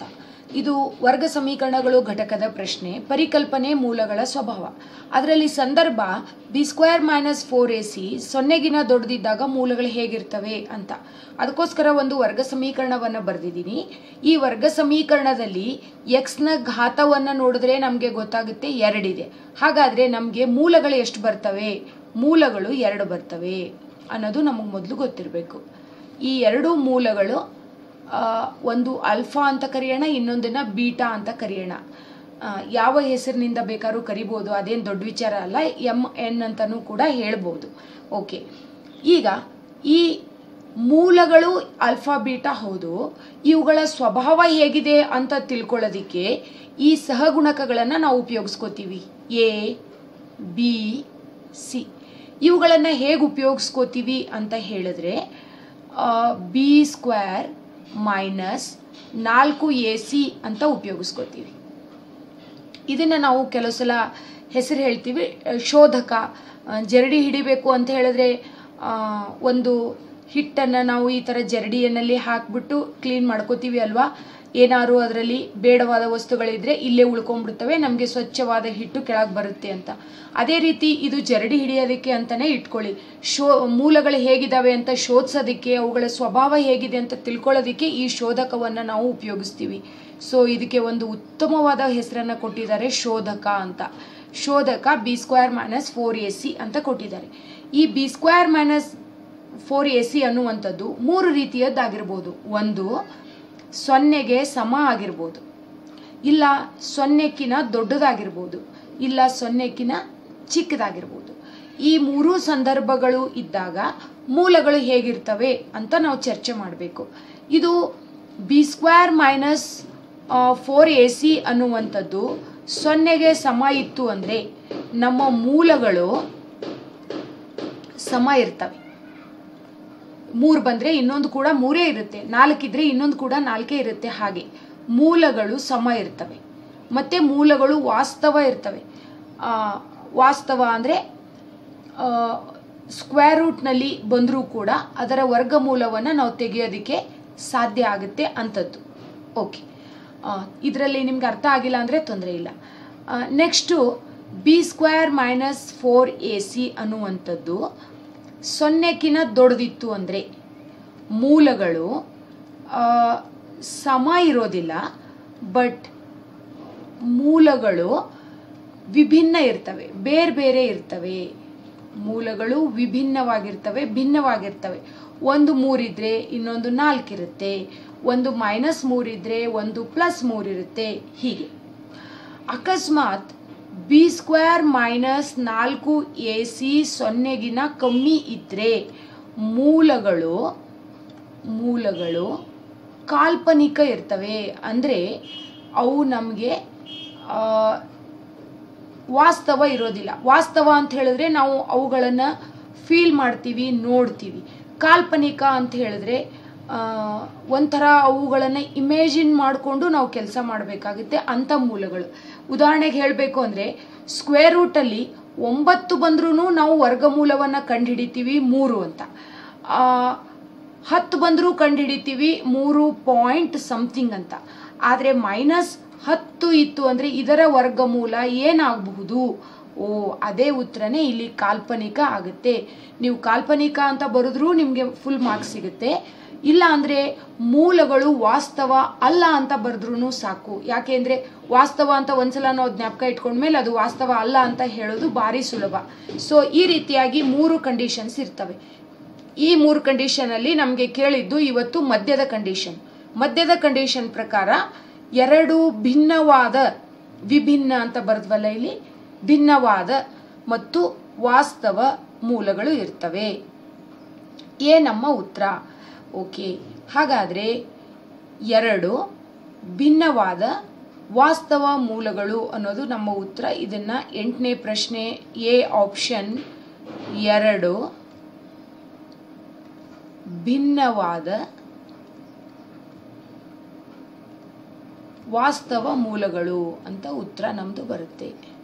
ಇದು ವರ್ಗ ಸಮೀಕರಣಗಳು ಘಟಕದ ಪ್ರಶ್ನೆ ಪರಿಕಲ್ಪನೆ ಮೂಲಗಳ ಸ್ವಭಾವ ಅದರಲ್ಲಿ ಸಂದರ್ಭ B square minus four A C ಸೊನ್ನೆಗಿನ ದೊಡ್ಡದಿದ್ದಾಗ ಮೂಲಗಳು ಹೇಗಿರ್ತವೆ ಅಂತ ಅದಕ್ಕೋಸ್ಕರ ಒಂದು ವರ್ಗ ಸಮೀಕರಣವನ್ನು ಬರೆದಿದ್ದೀನಿ ಈ ವರ್ಗ ಸಮೀಕರಣದಲ್ಲಿ ಎಕ್ಸ್ನ ಘಾತವನ್ನು ನೋಡಿದ್ರೆ ನಮಗೆ ಗೊತ್ತಾಗುತ್ತೆ ಎರಡಿದೆ ಹಾಗಾದರೆ ನಮಗೆ ಮೂಲಗಳು ಎಷ್ಟು ಬರ್ತವೆ ಮೂಲಗಳು ಎರಡು ಬರ್ತವೆ ಅನ್ನೋದು ನಮಗೆ ಮೊದಲು ಗೊತ್ತಿರಬೇಕು ಈ ಎರಡು ಮೂಲಗಳು ಆ, ಒಂದು ಅಲ್ಫಾ ಅಂತ ಕರೆಯೋಣ ಇನ್ನೊಂದನ್ನ ಬೀಟಾ ಅಂತ ಕರೆಯೋಣ ಆ, ಯಾವ ಹೆಸರಿನಿಂದ ಬೇಕಾದ್ರೂ ಕರಿಬೋದು ಅದೇನು ದೊಡ್ಡ ವಿಚಾರ ಅಲ್ಲ ಎಮ್ ಎನ್ ಅಂತಲೂ ಕೂಡ ಹೇಳ್ಬೋದು ಓಕೆ ಈಗ ಈ ಮೂಲಗಳು ಅಲ್ಫಾ ಬೀಟಾ ಹೌದು ಇವುಗಳ ಸ್ವಭಾವ ಹೇಗಿದೆ ಅಂತ ತಿಳ್ಕೊಳ್ಳೋದಿಕ್ಕೆ ಈ ಸಹಗುಣಕಗಳನ್ನು ನಾವು ಉಪಯೋಗಿಸ್ಕೋತೀವಿ ಎ ಬಿ ಸಿ ಇವುಗಳನ್ನು ಹೇಗೆ ಉಪಯೋಗಿಸ್ಕೋತೀವಿ ಅಂತ ಹೇಳಿದ್ರೆ ಬಿ ಸ್ಕ್ವೇರ್ ಮೈನಸ್ ನಾಲ್ಕು ಎ ಸಿ ಅಂತ ಉಪಯೋಗಿಸ್ಕೋತೀವಿ ಇದನ್ನು ನಾವು ಕೆಲವು ಸಲ ಹೆಸರು ಹೇಳ್ತೀವಿ ಆ, ಶೋಧಕ ಆ, ಜರಡಿ ಹಿಡಿಬೇಕು ಅಂತ ಹೇಳಿದ್ರೆ ಆ, ಒಂದು ಹಿಟ್ಟನ್ನು ನಾವು ಈ ಥರ ಜರಡಿಯಲ್ಲಿ ಹಾಕ್ಬಿಟ್ಟು ಕ್ಲೀನ್ ಮಾಡ್ಕೋತೀವಿ ಅಲ್ವಾ ಏನಾದ್ರು ಅದರಲ್ಲಿ ಬೇಡವಾದ ವಸ್ತುಗಳಿದ್ರೆ ಇಲ್ಲೇ ಉಳ್ಕೊಂಡ್ಬಿಡ್ತವೆ ನಮಗೆ ಸ್ವಚ್ಛವಾದ ಹಿಟ್ಟು ಕೆಳಗೆ ಬರುತ್ತೆ ಅಂತ ಅದೇ ರೀತಿ ಇದು ಜರಡಿ ಹಿಡಿಯೋದಕ್ಕೆ ಅಂತಲೇ ಇಟ್ಕೊಳ್ಳಿ ಶೋ ಮೂಲಗಳು ಹೇಗಿದ್ದಾವೆ ಅಂತ ಶೋಧಿಸೋದಕ್ಕೆ ಅವುಗಳ ಸ್ವಭಾವ ಹೇಗಿದೆ ಅಂತ ತಿಳ್ಕೊಳ್ಳೋದಕ್ಕೆ ಈ ಶೋಧಕವನ್ನು ನಾವು ಉಪಯೋಗಿಸ್ತೀವಿ ಸೊ ಇದಕ್ಕೆ ಒಂದು ಉತ್ತಮವಾದ ಹೆಸರನ್ನು ಕೊಟ್ಟಿದ್ದಾರೆ ಶೋಧಕ ಅಂತ ಶೋಧಕ B square minus four A C ಅಂತ ಕೊಟ್ಟಿದ್ದಾರೆ ಈ B square minus four A C ಅನ್ನುವಂಥದ್ದು ಮೂರು ರೀತಿಯದ್ದಾಗಿರ್ಬೋದು ಒಂದು ಸೊನ್ನೆಗೆ ಸಮ ಆಗಿರ್ಬೋದು ಇಲ್ಲ ಸೊನ್ನೆಕ್ಕಿನ ದೊಡ್ಡದಾಗಿರ್ಬೋದು ಇಲ್ಲ ಸೊನ್ನೆಕ್ಕಿನ ಚಿಕ್ಕದಾಗಿರ್ಬೋದು ಈ ಮೂರೂ ಸಂದರ್ಭಗಳು ಇದ್ದಾಗ ಮೂಲಗಳು ಹೇಗಿರ್ತವೆ ಅಂತ ನಾವು ಚರ್ಚೆ ಮಾಡಬೇಕು ಇದು B square minus four A C ಅನ್ನುವಂಥದ್ದು ಸೊನ್ನೆಗೆ ಸಮ ಇತ್ತು ಅಂದರೆ ನಮ್ಮ ಮೂಲಗಳು ಸಮ ಇರ್ತವೆ ಮೂರು ಬಂದರೆ ಇನ್ನೊಂದು ಕೂಡ ಮೂರೇ ಇರುತ್ತೆ ನಾಲ್ಕಿದ್ರೆ ಇನ್ನೊಂದು ಕೂಡ ನಾಲ್ಕೇ ಇರುತ್ತೆ ಹಾಗೆ ಮೂಲಗಳು ಸಮ ಇರ್ತವೆ ಮತ್ತು ಮೂಲಗಳು ವಾಸ್ತವ ಇರ್ತವೆ ಆ, ವಾಸ್ತವ ಅಂದರೆ ಸ್ಕ್ವೇರ್ ರೂಟ್ನಲ್ಲಿ ಬಂದರೂ ಕೂಡ ಅದರ ವರ್ಗಮೂಲವನ್ನು ನಾವು ತೆಗೆಯೋದಕ್ಕೆ ಸಾಧ್ಯ ಆಗುತ್ತೆ ಅಂಥದ್ದು ಓಕೆ ಇದರಲ್ಲಿ ನಿಮ್ಗೆ ಅರ್ಥ ಆಗಿಲ್ಲ ಅಂದರೆ ತೊಂದರೆ ಇಲ್ಲ next B square minus four A C ಅನ್ನುವಂಥದ್ದು ಸೊನ್ನೆಕಿನ ದೊಡ್ಡದಿತ್ತು ಅಂದರೆ ಮೂಲಗಳು ಆ, ಸಮ ಇರೋದಿಲ್ಲ ಬಟ್ ಮೂಲಗಳು ವಿಭಿನ್ನ ಇರ್ತವೆ ಬೇರೆ ಬೇರೆ ಇರ್ತವೆ ಮೂಲಗಳು ವಿಭಿನ್ನವಾಗಿರ್ತವೆ ಭಿನ್ನವಾಗಿರ್ತವೆ ಒಂದು ಮೂರಿದ್ರೆ ಇನ್ನೊಂದು ನಾಲ್ಕಿರುತ್ತೆ ಒಂದು ಮೈನಸ್ ಮೂರಿದ್ರೆ ಒಂದು ಪ್ಲಸ್ ಮೂರಿರುತ್ತೆ ಹೀಗೆ ಅಕಸ್ಮಾತ್ ಬಿ ಸ್ಕ್ವೇರ್ ಮೈನಸ್ ನಾಲ್ಕು ಎ ಸಿ ಸೊನ್ನೆಗಿನ ಕಮ್ಮಿ ಇದ್ದರೆ ಮೂಲಗಳು ಮೂಲಗಳು ಕಾಲ್ಪನಿಕ ಇರ್ತವೆ ಅಂದರೆ ಅವು ನಮಗೆ ವಾಸ್ತವ ಇರೋದಿಲ್ಲ ವಾಸ್ತವ ಅಂತ ಹೇಳಿದ್ರೆ ನಾವು ಅವುಗಳನ್ನು ಫೀಲ್ ಮಾಡ್ತೀವಿ ನೋಡ್ತೀವಿ ಕಾಲ್ಪನಿಕ ಅಂತ ಹೇಳಿದ್ರೆ ಆ, ಒಂಥರ ಅವುಗಳನ್ನು ಇಮೇಜಿನ್ ಮಾಡಿಕೊಂಡು ನಾವು ಕೆಲಸ ಮಾಡಬೇಕಾಗುತ್ತೆ ಅಂಥ ಮೂಲಗಳು ಉದಾಹರಣೆಗೆ ಹೇಳಬೇಕು ಅಂದರೆ ಸ್ಕ್ವೇರ್ ರೂಟಲ್ಲಿ ಒಂಬತ್ತು ಬಂದ್ರೂ ನಾವು ವರ್ಗಮೂಲವನ್ನು ಕಂಡುಹಿಡಿತೀವಿ ಮೂರು ಅಂತ ಆ, ಹತ್ತು ಬಂದರೂ ಕಂಡುಹಿಡಿತೀವಿ ಮೂರು ಪಾಯಿಂಟ್ ಸಮಥಿಂಗ್ ಅಂತ ಆದರೆ ಮೈನಸ್ ಹತ್ತು ಇತ್ತು ಅಂದರೆ ಇದರ ವರ್ಗಮೂಲ ಏನಾಗಬಹುದು ಓ ಅದೇ ಉತ್ತರನೇ ಇಲ್ಲಿ ಕಾಲ್ಪನಿಕ ಆಗುತ್ತೆ ನೀವು ಕಾಲ್ಪನಿಕ ಅಂತ ಬರೆದ್ರೂ ನಿಮಗೆ ಫುಲ್ ಮಾರ್ಕ್ಸ್ ಸಿಗುತ್ತೆ ಇಲ್ಲ ಅಂದರೆ ಮೂಲಗಳು ವಾಸ್ತವ ಅಲ್ಲ ಅಂತ ಬರೆದ್ರೂ ಸಾಕು ಯಾಕೆಂದರೆ ವಾಸ್ತವ ಅಂತ ಒಂದ್ಸಲ ನಾವು ಜ್ಞಾಪಕ ಇಟ್ಕೊಂಡ್ಮೇಲೆ ಅದು ವಾಸ್ತವ ಅಲ್ಲ ಅಂತ ಹೇಳೋದು ಭಾರಿ ಸುಲಭ ಸೊ ಈ ರೀತಿಯಾಗಿ ಮೂರು ಕಂಡೀಷನ್ಸ್ ಇರ್ತವೆ ಈ ಮೂರು ಕಂಡೀಷನಲ್ಲಿ ನಮಗೆ ಕೇಳಿದ್ದು ಇವತ್ತು ಮಧ್ಯದ ಕಂಡೀಷನ್ ಮಧ್ಯದ ಕಂಡೀಷನ್ ಪ್ರಕಾರ ಎರಡು ಭಿನ್ನವಾದ ವಿಭಿನ್ನ ಅಂತ ಬರೆದ್ವಲ್ಲ ಇಲ್ಲಿ ಭಿನ್ನವಾದ ಮತ್ತು ವಾಸ್ತವ ಮೂಲಗಳು ಇರ್ತವೆ ಎ ನಮ್ಮ ಉತ್ತರ ಓಕೆ ಹಾಗಾದರೆ ಎರಡು ಭಿನ್ನವಾದ ವಾಸ್ತವ ಮೂಲಗಳು ಅನ್ನೋದು ನಮ್ಮ ಉತ್ತರ ಇದನ್ನು ಎಂಟನೇ ಪ್ರಶ್ನೆ ಎ ಆಪ್ಷನ್ ಎರಡು ಭಿನ್ನವಾದ ವಾಸ್ತವ ಮೂಲಗಳು ಅಂತ ಉತ್ತರ ನಮ್ಮದು ಬರುತ್ತೆ